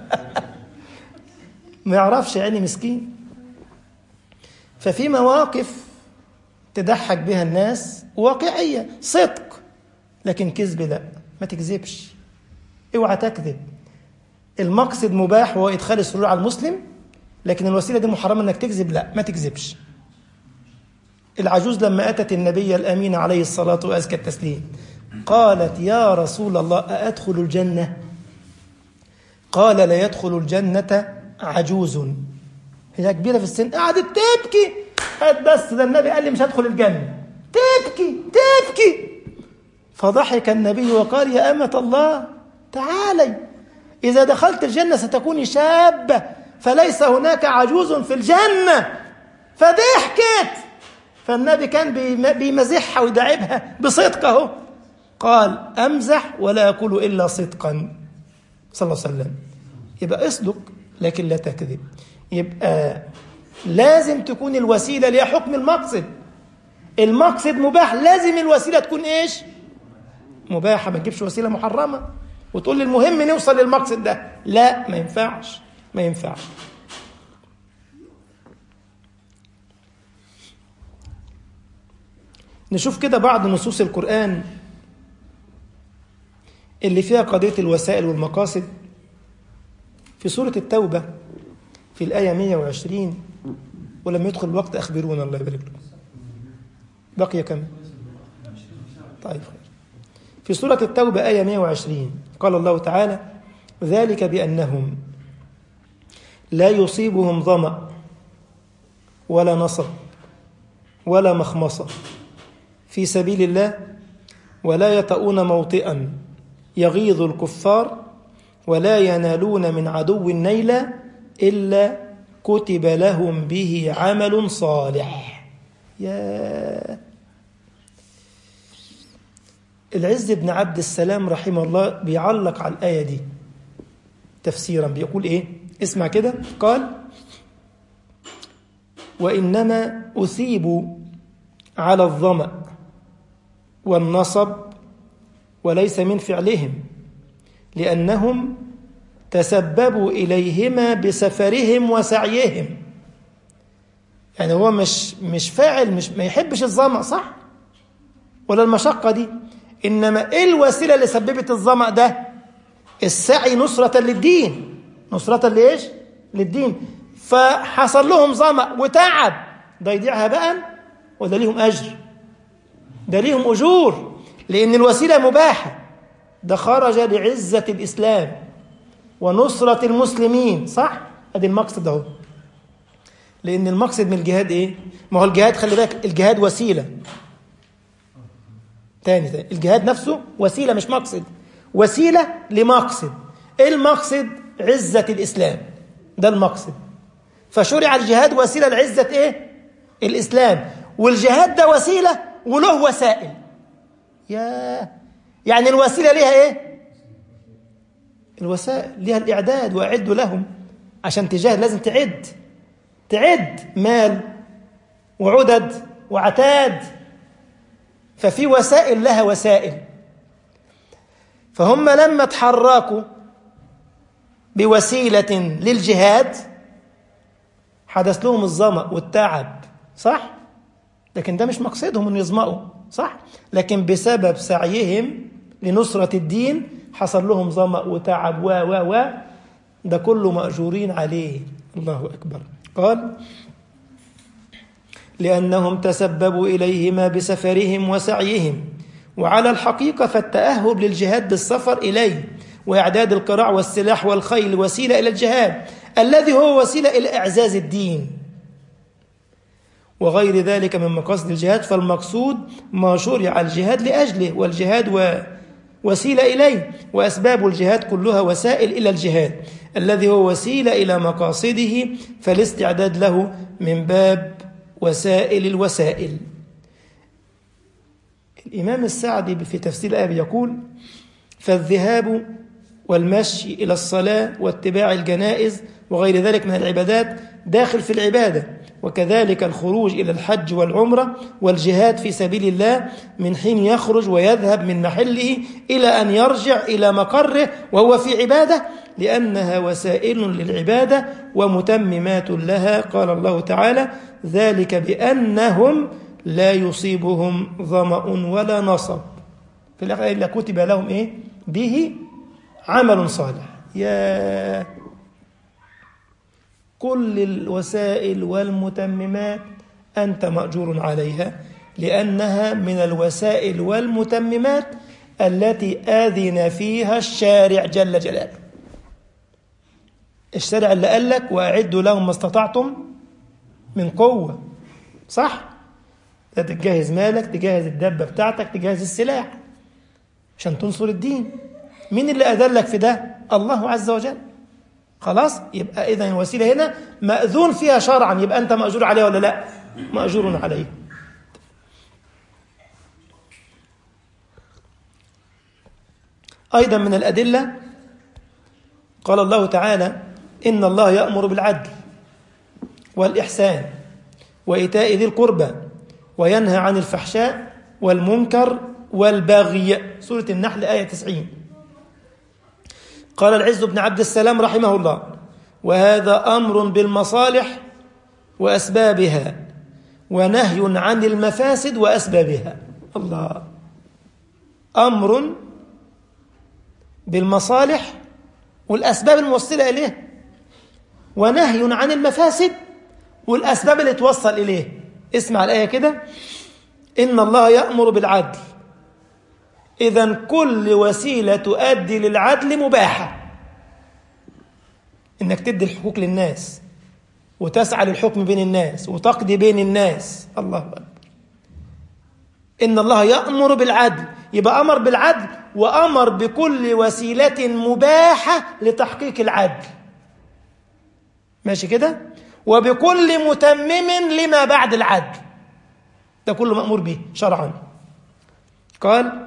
ما يعرفش يعني مسكين ففي مواقف تضحك بها الناس واقعية صدق لكن كذب لا ما تكذبش اوعى تكذب المقصد مباح هو ادخال السرور على المسلم لكن الوسيله دي محرمه انك تكذب لا ما تكذبش العجوز لما أتت النبي الأمين عليه الصلاة وأزكى التسليم قالت يا رسول الله أأدخل الجنة قال لا يدخل الجنة عجوز هي كبيرة في السن قعدت تبكي قالت بس ده النبي قال لي مش هدخل الجنة تبكي تبكي فضحك النبي وقال يا أمة الله تعالي إذا دخلت الجنة ستكوني شابة فليس هناك عجوز في الجنة فضحكت فالنبي كان بيمزحها ويداعبها بصدق اهو قال امزح ولا اقول الا صدقا صلى الله عليه وسلم يبقى اصدق لكن لا تكذب يبقى لازم تكون الوسيله ليها حكم المقصد المقصد مباح لازم الوسيله تكون ايش مباحه ما تجيبش وسيله محرمه وتقول لي المهم نوصل للمقصد ده لا ما ينفعش ما ينفعش نشوف كده بعض نصوص القرآن اللي فيها قضية الوسائل والمقاصد في سورة التوبة في الآية 120 ولما يدخل الوقت أخبرونا الله يبارك لكم بقي كم؟ طيب خير في سورة التوبة آية 120 قال الله تعالى ذلك بأنهم لا يصيبهم ظمأ ولا نصب ولا مخمصة في سبيل الله ولا يطؤون موطئا يغيظ الكفار ولا ينالون من عدو نيلا إلا كتب لهم به عمل صالح يا العز بن عبد السلام رحمه الله بيعلق على الآية دي تفسيرا بيقول إيه اسمع كده قال وإنما أثيبوا على الظمأ والنصب وليس من فعلهم لأنهم تسببوا إليهما بسفرهم وسعيهم يعني هو مش مش فاعل مش ما يحبش الظمأ صح ولا المشقة دي إنما إيه الوسيلة اللي سببت الظمأ ده السعي نصرة للدين نصرة لإيش للدين فحصل لهم ظمأ وتعب ده يضيع هباء ولا ليهم أجر ده ليهم أجور لأن الوسيلة مباحة ده خرج لعزة الإسلام ونصرة المسلمين صح؟ أدي المقصد أهو لأن المقصد من الجهاد إيه؟ ما هو الجهاد خلي بالك الجهاد وسيلة تاني تاني الجهاد نفسه وسيلة مش مقصد وسيلة لمقصد إيه المقصد؟ عزة الإسلام ده المقصد فشرع الجهاد وسيلة لعزة إيه؟ الإسلام والجهاد ده وسيلة وله وسائل يا يعني الوسيلة ليها إيه؟ الوسائل ليها الإعداد وأعدوا لهم عشان تجاهد لازم تعد تعد مال وعدد وعتاد ففي وسائل لها وسائل فهم لما تحركوا بوسيلة للجهاد حدث لهم الظمأ والتعب صح؟ لكن ده مش مقصدهم ان يظمأوا صح؟ لكن بسبب سعيهم لنصرة الدين حصل لهم ظمأ وتعب و و و ده كله مأجورين عليه الله أكبر قال لأنهم تسببوا إليهما بسفرهم وسعيهم وعلى الحقيقة فالتأهب للجهاد بالسفر إليه وإعداد القراع والسلاح والخيل وسيلة إلى الجهاد الذي هو وسيلة إلى إعزاز الدين وغير ذلك من مقاصد الجهاد فالمقصود ما شرع الجهاد لأجله والجهاد وسيلة إليه وأسباب الجهاد كلها وسائل إلى الجهاد الذي هو وسيلة إلى مقاصده فالاستعداد له من باب وسائل الوسائل الإمام السعدي في تفسير الآية يقول فالذهاب والمشي إلى الصلاة واتباع الجنائز وغير ذلك من العبادات داخل في العبادة وكذلك الخروج إلى الحج والعمرة والجهاد في سبيل الله من حين يخرج ويذهب من محله إلى أن يرجع إلى مقره وهو في عبادة لأنها وسائل للعبادة ومتممات لها قال الله تعالى ذلك بأنهم لا يصيبهم ظمأ ولا نصب في الآخر إلا كتب لهم إيه به عمل صالح يا كل الوسائل والمتممات أنت مأجور عليها لأنها من الوسائل والمتممات التي آذن فيها الشارع جل جلاله الشارع اللي قال لك وأعدوا لهم ما استطعتم من قوة صح؟ ده تجهز مالك تجهز الدبة بتاعتك تجهز السلاح عشان تنصر الدين مين اللي أدلك في ده؟ الله عز وجل خلاص يبقى إذا الوسيلة هنا مأذون فيها شرعا يبقى أنت مأجور عليها ولا لا؟ مأجور عليه أيضا من الأدلة قال الله تعالى إن الله يأمر بالعدل والإحسان وإيتاء ذي القربى وينهى عن الفحشاء والمنكر والبغي سورة النحل آية 90 قال العز بن عبد السلام رحمه الله وهذا أمر بالمصالح وأسبابها ونهي عن المفاسد وأسبابها الله أمر بالمصالح والأسباب الموصلة إليه ونهي عن المفاسد والأسباب اللي توصل إليه اسمع الآية كده إن الله يأمر بالعدل إذا كل وسيلة تؤدي للعدل مباحة إنك تدي الحقوق للناس وتسعى للحكم بين الناس وتقضي بين الناس الله أكبر إن الله يأمر بالعدل يبقى أمر بالعدل وأمر بكل وسيلة مباحة لتحقيق العدل ماشي كده وبكل متمم لما بعد العدل ده كله مأمور به شرعا قال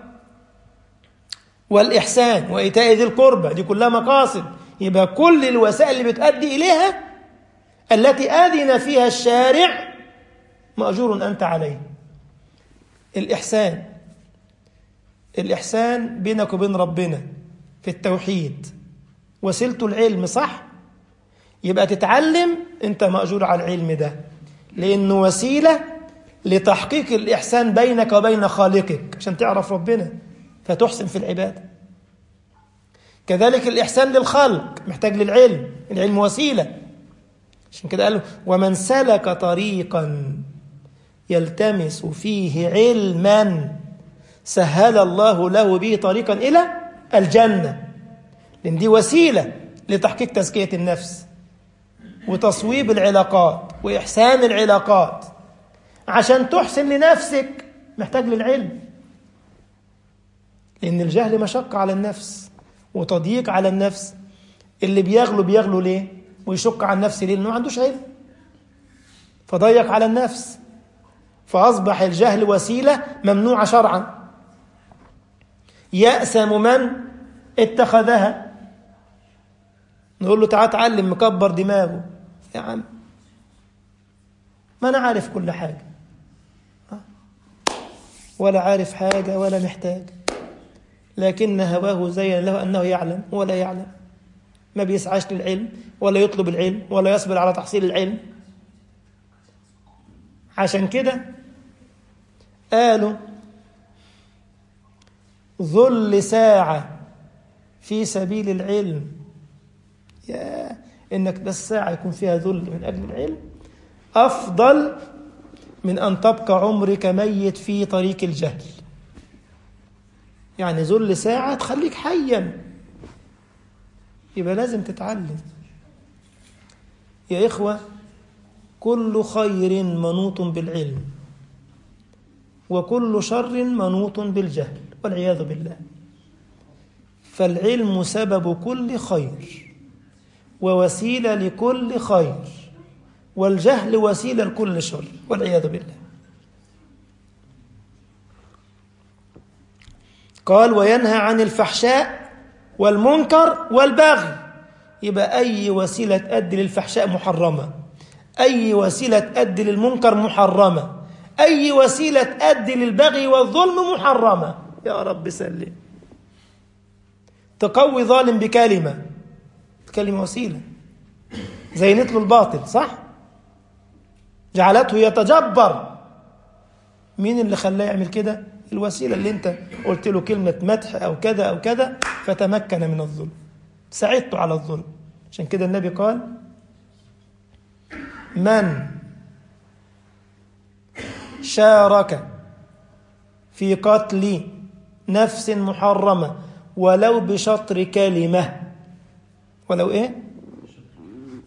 والإحسان وإيتاء ذي القربى دي كلها مقاصد يبقى كل الوسائل اللي بتؤدي إليها التي آذن فيها الشارع مأجور أنت عليه الإحسان الإحسان بينك وبين ربنا في التوحيد وسيلته العلم صح يبقى تتعلم أنت مأجور على العلم ده لأنه وسيلة لتحقيق الإحسان بينك وبين خالقك عشان تعرف ربنا فتحسن في العبادة كذلك الإحسان للخلق محتاج للعلم العلم وسيلة عشان كده قال ومن سلك طريقا يلتمس فيه علما سهل الله له به طريقا إلى الجنة لأن دي وسيلة لتحقيق تزكية النفس وتصويب العلاقات وإحسان العلاقات عشان تحسن لنفسك محتاج للعلم لأن الجهل مشقة على النفس وتضييق على النفس اللي بيغلو بيغلو ليه ويشق على النفس ليه لأنه ما عندوش علم فضيق على النفس فأصبح الجهل وسيلة ممنوعة شرعا يأسم من اتخذها نقول له تعال اتعلم مكبر دماغه يا عم ما أنا عارف كل حاجة ولا عارف حاجة ولا محتاج لكن هواه زين له أنه يعلم ولا يعلم ما بيسعاش للعلم ولا يطلب العلم ولا يصبر على تحصيل العلم عشان كده قالوا ظل ساعة في سبيل العلم يا إنك بس ساعة يكون فيها ذل من أجل العلم أفضل من أن تبقى عمرك ميت في طريق الجهل يعني ذل ساعة تخليك حيا يبقى لازم تتعلم يا إخوة كل خير منوط بالعلم وكل شر منوط بالجهل والعياذ بالله فالعلم سبب كل خير ووسيلة لكل خير والجهل وسيلة لكل شر والعياذ بالله قال وينهى عن الفحشاء والمنكر والبغي يبقى أي وسيلة تؤدي للفحشاء محرمة أي وسيلة تؤدي للمنكر محرمة أي وسيلة تؤدي للبغي والظلم محرمة يا رب سلم تقوي ظالم بكلمة كلمة وسيلة زي نتل الباطل صح جعلته يتجبر مين اللي خلاه يعمل كده الوسيلة اللي انت قلت له كلمة مدح أو كذا أو كذا فتمكن من الظلم ساعدته على الظلم عشان كده النبي قال من شارك في قتل نفس محرمة ولو بشطر كلمة ولو ايه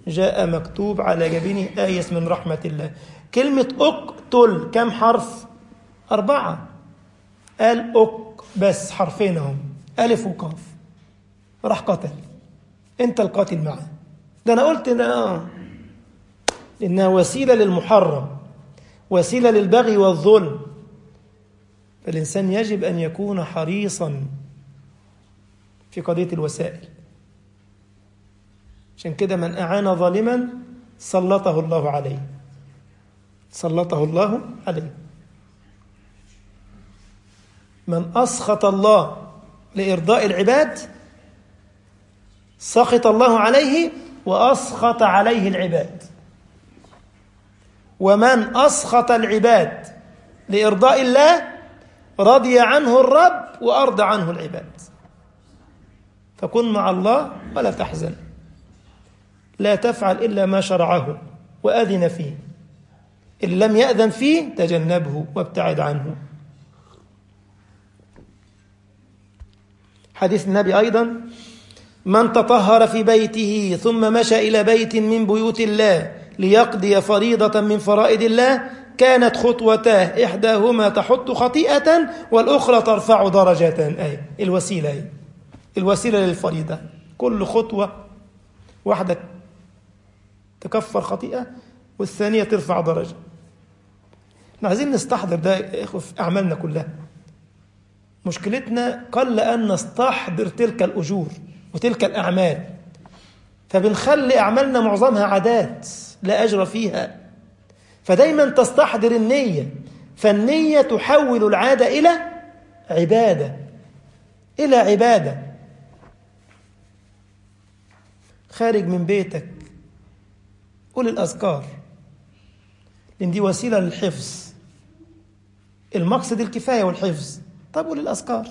جاء مكتوب على جبينه آيس من رحمة الله كلمة اقتل كم حرف أربعة قال أك بس حرفين هم ألف وقاف راح قتل أنت القاتل معه ده أنا قلت إن آه إنها وسيلة للمحرم وسيلة للبغي والظلم فالإنسان يجب أن يكون حريصا في قضية الوسائل عشان كده من أعان ظالما سلطه الله عليه سلطه الله عليه من أسخط الله لإرضاء العباد سخط الله عليه وأسخط عليه العباد ومن أسخط العباد لإرضاء الله رضي عنه الرب وأرضى عنه العباد فكن مع الله ولا تحزن لا تفعل إلا ما شرعه وأذن فيه إن لم يأذن فيه تجنبه وابتعد عنه حديث النبي أيضا من تطهر في بيته ثم مشى إلى بيت من بيوت الله ليقضي فريضة من فرائض الله كانت خطوتاه إحداهما تحط خطيئة والأخرى ترفع درجة أي الوسيلة أي الوسيلة للفريضة كل خطوة واحدة تكفر خطيئة والثانية ترفع درجة احنا عايزين نستحضر ده يا إخوة في أعمالنا كلها مشكلتنا قل أن نستحضر تلك الأجور وتلك الأعمال فبنخلي أعمالنا معظمها عادات لا أجر فيها فدايما تستحضر النية فالنية تحول العادة إلى عبادة إلى عبادة خارج من بيتك قول الأذكار لأن دي وسيلة للحفظ المقصد الكفاية والحفظ طب قول الأذكار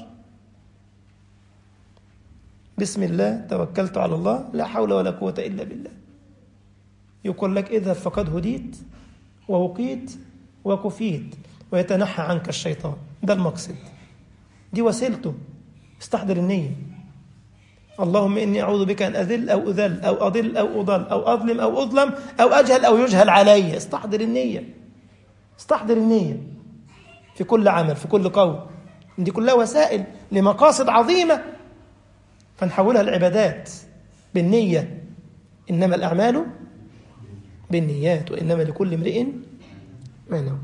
بسم الله توكلت على الله لا حول ولا قوة إلا بالله يقول لك اذهب فقد هديت ووقيت وكفيت ويتنحى عنك الشيطان ده المقصد دي وسيلته استحضر النية اللهم إني أعوذ بك أن أذل أو أذل أو أضل أو أضل أو أظلم أو أظلم أو أجهل أو يجهل علي استحضر النية استحضر النية في كل عمل في كل قول دي كلها وسائل لمقاصد عظيمة فنحولها العبادات بالنية إنما الأعمال بالنيات وإنما لكل امرئ ما نوى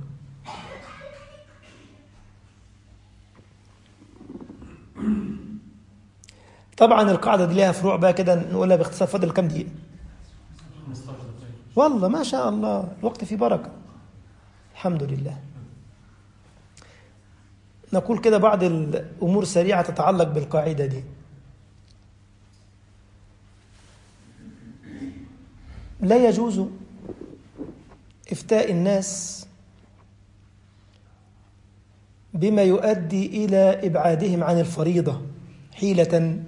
طبعا القاعدة دي لها فروع بقى كده نقولها باختصار فاضل كام دقيقة والله ما شاء الله الوقت فيه بركة الحمد لله نقول كده بعض الأمور سريعة تتعلق بالقاعدة دي لا يجوز إفتاء الناس بما يؤدي إلى إبعادهم عن الفريضة حيلة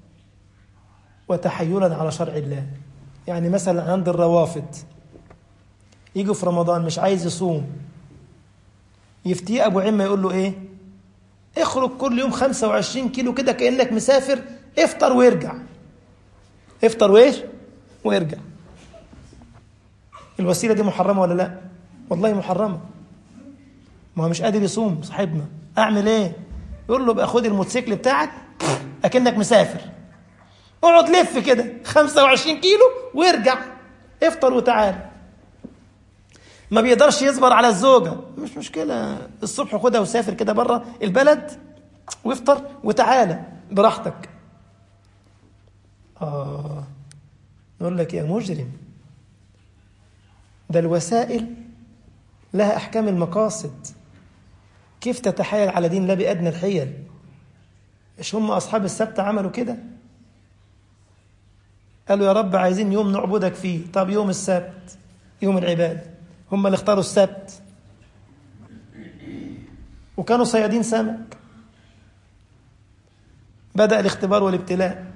وتحيلا على شرع الله يعني مثلا عند الروافض يجوا في رمضان مش عايز يصوم يفتيه أبو عمة يقول له إيه اخرج كل يوم 25 كيلو كده كأنك مسافر افطر وارجع افطر وايش وارجع الوسيلة دي محرمة ولا لا والله محرمة ما هو مش قادر يصوم صاحبنا اعمل ايه يقول له بقى خد الموتوسيكل بتاعك اكنك مسافر اقعد لف كده 25 كيلو وارجع افطر وتعال ما بيقدرش يصبر على الزوجة مش مشكلة الصبح خدها وسافر كده بره البلد وافطر وتعالى براحتك آه نقول لك يا مجرم ده الوسائل لها أحكام المقاصد كيف تتحايل على دين الله بأدنى الحيل مش هم أصحاب السبت عملوا كده قالوا يا رب عايزين يوم نعبدك فيه طب يوم السبت يوم العباد هم اللي اختاروا السبت وكانوا صيادين سمك بدأ الاختبار والابتلاء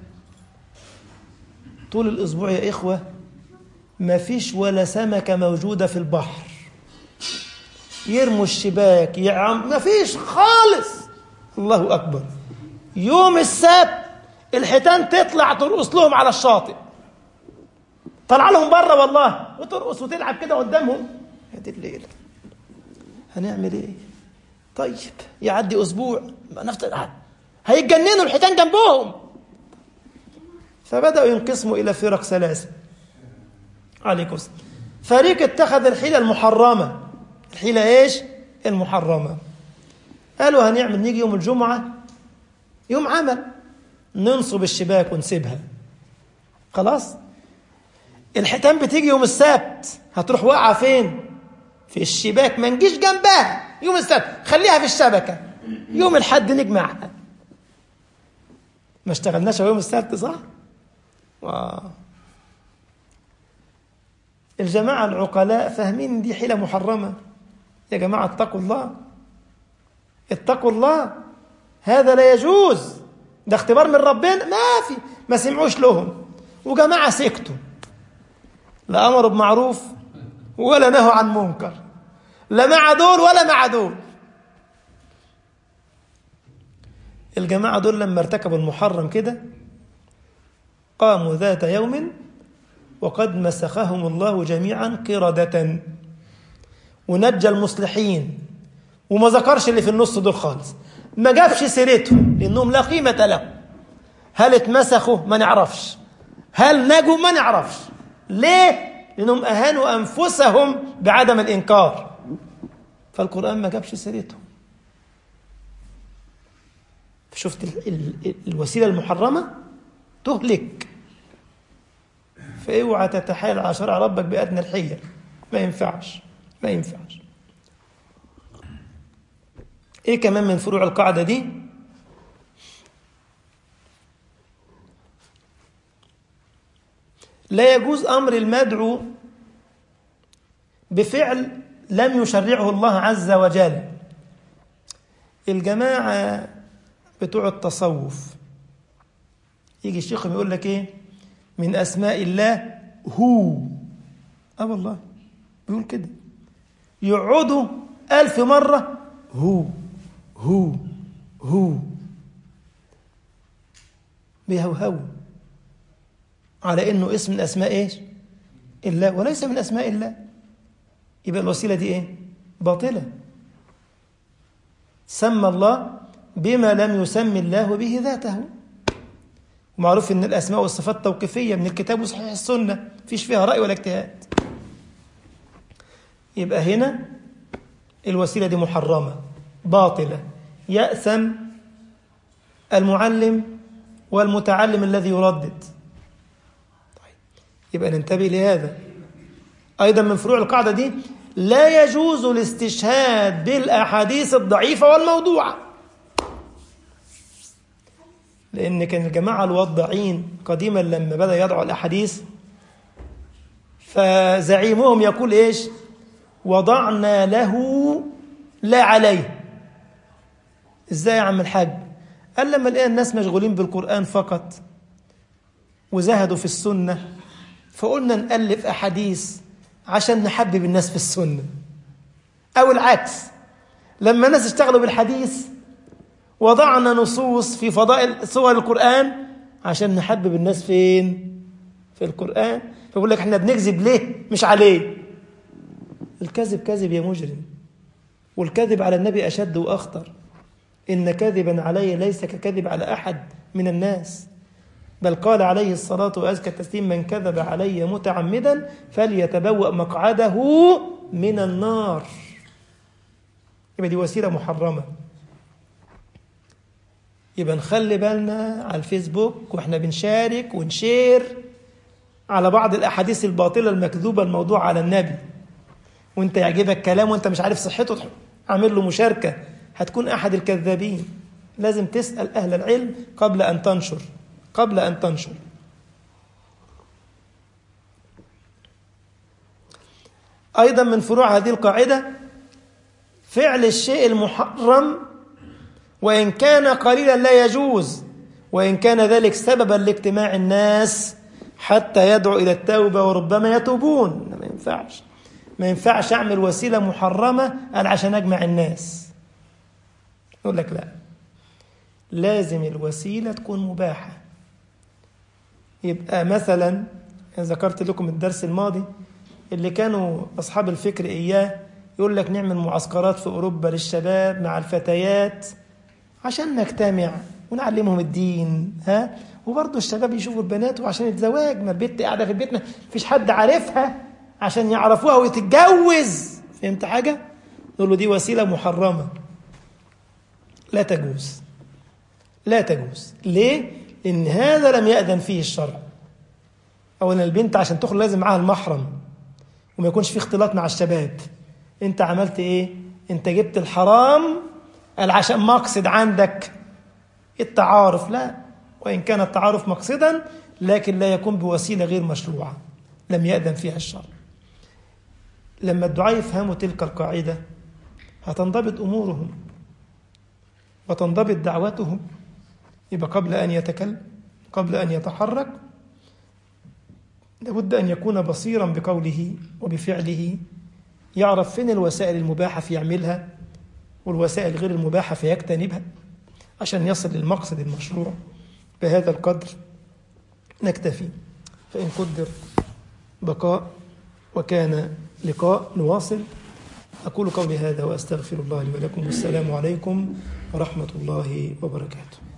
طول الأسبوع يا إخوة ما فيش ولا سمكة موجودة في البحر يرموا الشباك يعم ما فيش خالص الله أكبر يوم السبت الحيتان تطلع ترقص لهم على الشاطئ طلع لهم بره والله وترقص وتلعب كده قدامهم هذه الليله هنعمل ايه طيب يعدي اسبوع نفتح هيتجننوا الحيتان جنبهم فبداوا ينقسموا الى فرق ثلاثه عليكم السلام فريق اتخذ الحيله المحرمه الحيله ايش المحرمه قالوا هنعمل نيجي يوم الجمعه يوم عمل ننصب الشباك ونسيبها خلاص الحيتان بتيجي يوم السبت هتروح واقعه فين في الشباك ما نجيش جنبها يوم السبت خليها في الشبكه يوم الحد نجمعها ما اشتغلناش يوم السبت صح آه. الجماعة العقلاء فاهمين دي حيلة محرمة يا جماعة اتقوا الله اتقوا الله هذا لا يجوز ده اختبار من ربنا ما في ما سمعوش لهم وجماعة سكتوا لا أمروا بمعروف ولا نهوا عن منكر لا مع دول ولا مع دول الجماعة دول لما ارتكبوا المحرم كده قاموا ذات يوم وقد مسخهم الله جميعا قردة ونجى المصلحين وما ذكرش اللي في النص دول خالص ما جابش سيرتهم لانهم لا قيمة لهم هل اتمسخوا ما نعرفش هل نجوا ما نعرفش ليه لانهم اهانوا انفسهم بعدم الانكار فالقران ما جابش سيرتهم شفت ال ال الوسيله المحرمه تهلك فاوعى تتحايل على شرع ربك بادنى الحيل ما ينفعش ما ينفعش ايه كمان من فروع القاعده دي لا يجوز امر المدعو بفعل لم يشرعه الله عز وجل الجماعه بتوع التصوف يجي الشيخ يقول لك ايه من اسماء الله هو اه والله بيقول كده يقعدوا ألف مرة هو هو هو بيهوهو على انه اسم من اسماء ايش الله وليس من اسماء الله يبقى الوسيله دي ايه باطله سمى الله بما لم يسمي الله به ذاته ومعروف ان الاسماء والصفات توقيفيه من الكتاب وصحيح السنه فيش فيها راي ولا اجتهاد يبقى هنا الوسيله دي محرمه باطله ياثم المعلم والمتعلم الذي يردد طيب. يبقى ننتبه لهذا ايضا من فروع القاعده دي لا يجوز الاستشهاد بالاحاديث الضعيفه والموضوعه لأن كان الجماعة الوضاعين قديما لما بدأ يضعوا الأحاديث فزعيمهم يقول إيش وضعنا له لا عليه إزاي يا عم الحاج قال لما لقينا الناس مشغولين بالقرآن فقط وزهدوا في السنة فقلنا نألف أحاديث عشان نحبب الناس في السنة أو العكس لما الناس اشتغلوا بالحديث وضعنا نصوص في فضائل صور القرآن عشان نحبب الناس فين في القرآن فبقول لك احنا بنكذب ليه مش عليه الكذب كذب يا مجرم والكذب على النبي أشد وأخطر إن كذبا علي ليس ككذب على أحد من الناس بل قال عليه الصلاة وأزكى التسليم من كذب علي متعمدا فليتبوأ مقعده من النار يبقى دي وسيلة محرمة يبقى نخلي بالنا على الفيسبوك واحنا بنشارك ونشير على بعض الاحاديث الباطله المكذوبه الموضوع على النبي وانت يعجبك كلام وانت مش عارف صحته اعمل له مشاركه هتكون احد الكذابين لازم تسال اهل العلم قبل ان تنشر قبل ان تنشر ايضا من فروع هذه القاعده فعل الشيء المحرم وإن كان قليلا لا يجوز وإن كان ذلك سببا لاجتماع الناس حتى يدعو إلى التوبة وربما يتوبون ما ينفعش ما ينفعش أعمل وسيلة محرمة أنا عشان أجمع الناس يقول لك لا لازم الوسيلة تكون مباحة يبقى مثلا ذكرت لكم الدرس الماضي اللي كانوا أصحاب الفكر إياه يقول لك نعمل معسكرات في أوروبا للشباب مع الفتيات عشان نجتمع ونعلمهم الدين ها وبرضه الشباب يشوفوا البنات وعشان الزواج ما البنت قاعده في البيت مفيش حد عارفها عشان يعرفوها وتتجوز فهمت حاجه؟ نقول له دي وسيله محرمه لا تجوز لا تجوز ليه؟ لأن هذا لم يأذن فيه الشرع أولا البنت عشان تخرج لازم معاها المحرم وما يكونش في اختلاط مع الشباب انت عملت ايه انت جبت الحرام قال عشان مقصد عندك التعارف لا وإن كان التعارف مقصدا لكن لا يكون بوسيلة غير مشروعة لم يأذن فيها الشرع لما الدعاء يفهموا تلك القاعدة هتنضبط أمورهم وتنضبط دعوتهم يبقى قبل أن يتكلم قبل أن يتحرك لابد أن يكون بصيرا بقوله وبفعله يعرف فين الوسائل المباحة فيعملها والوسائل غير المباحة فيجتنبها عشان يصل للمقصد المشروع بهذا القدر نكتفي فإن قدر بقاء وكان لقاء نواصل أقول قولي هذا وأستغفر الله لي ولكم والسلام عليكم ورحمة الله وبركاته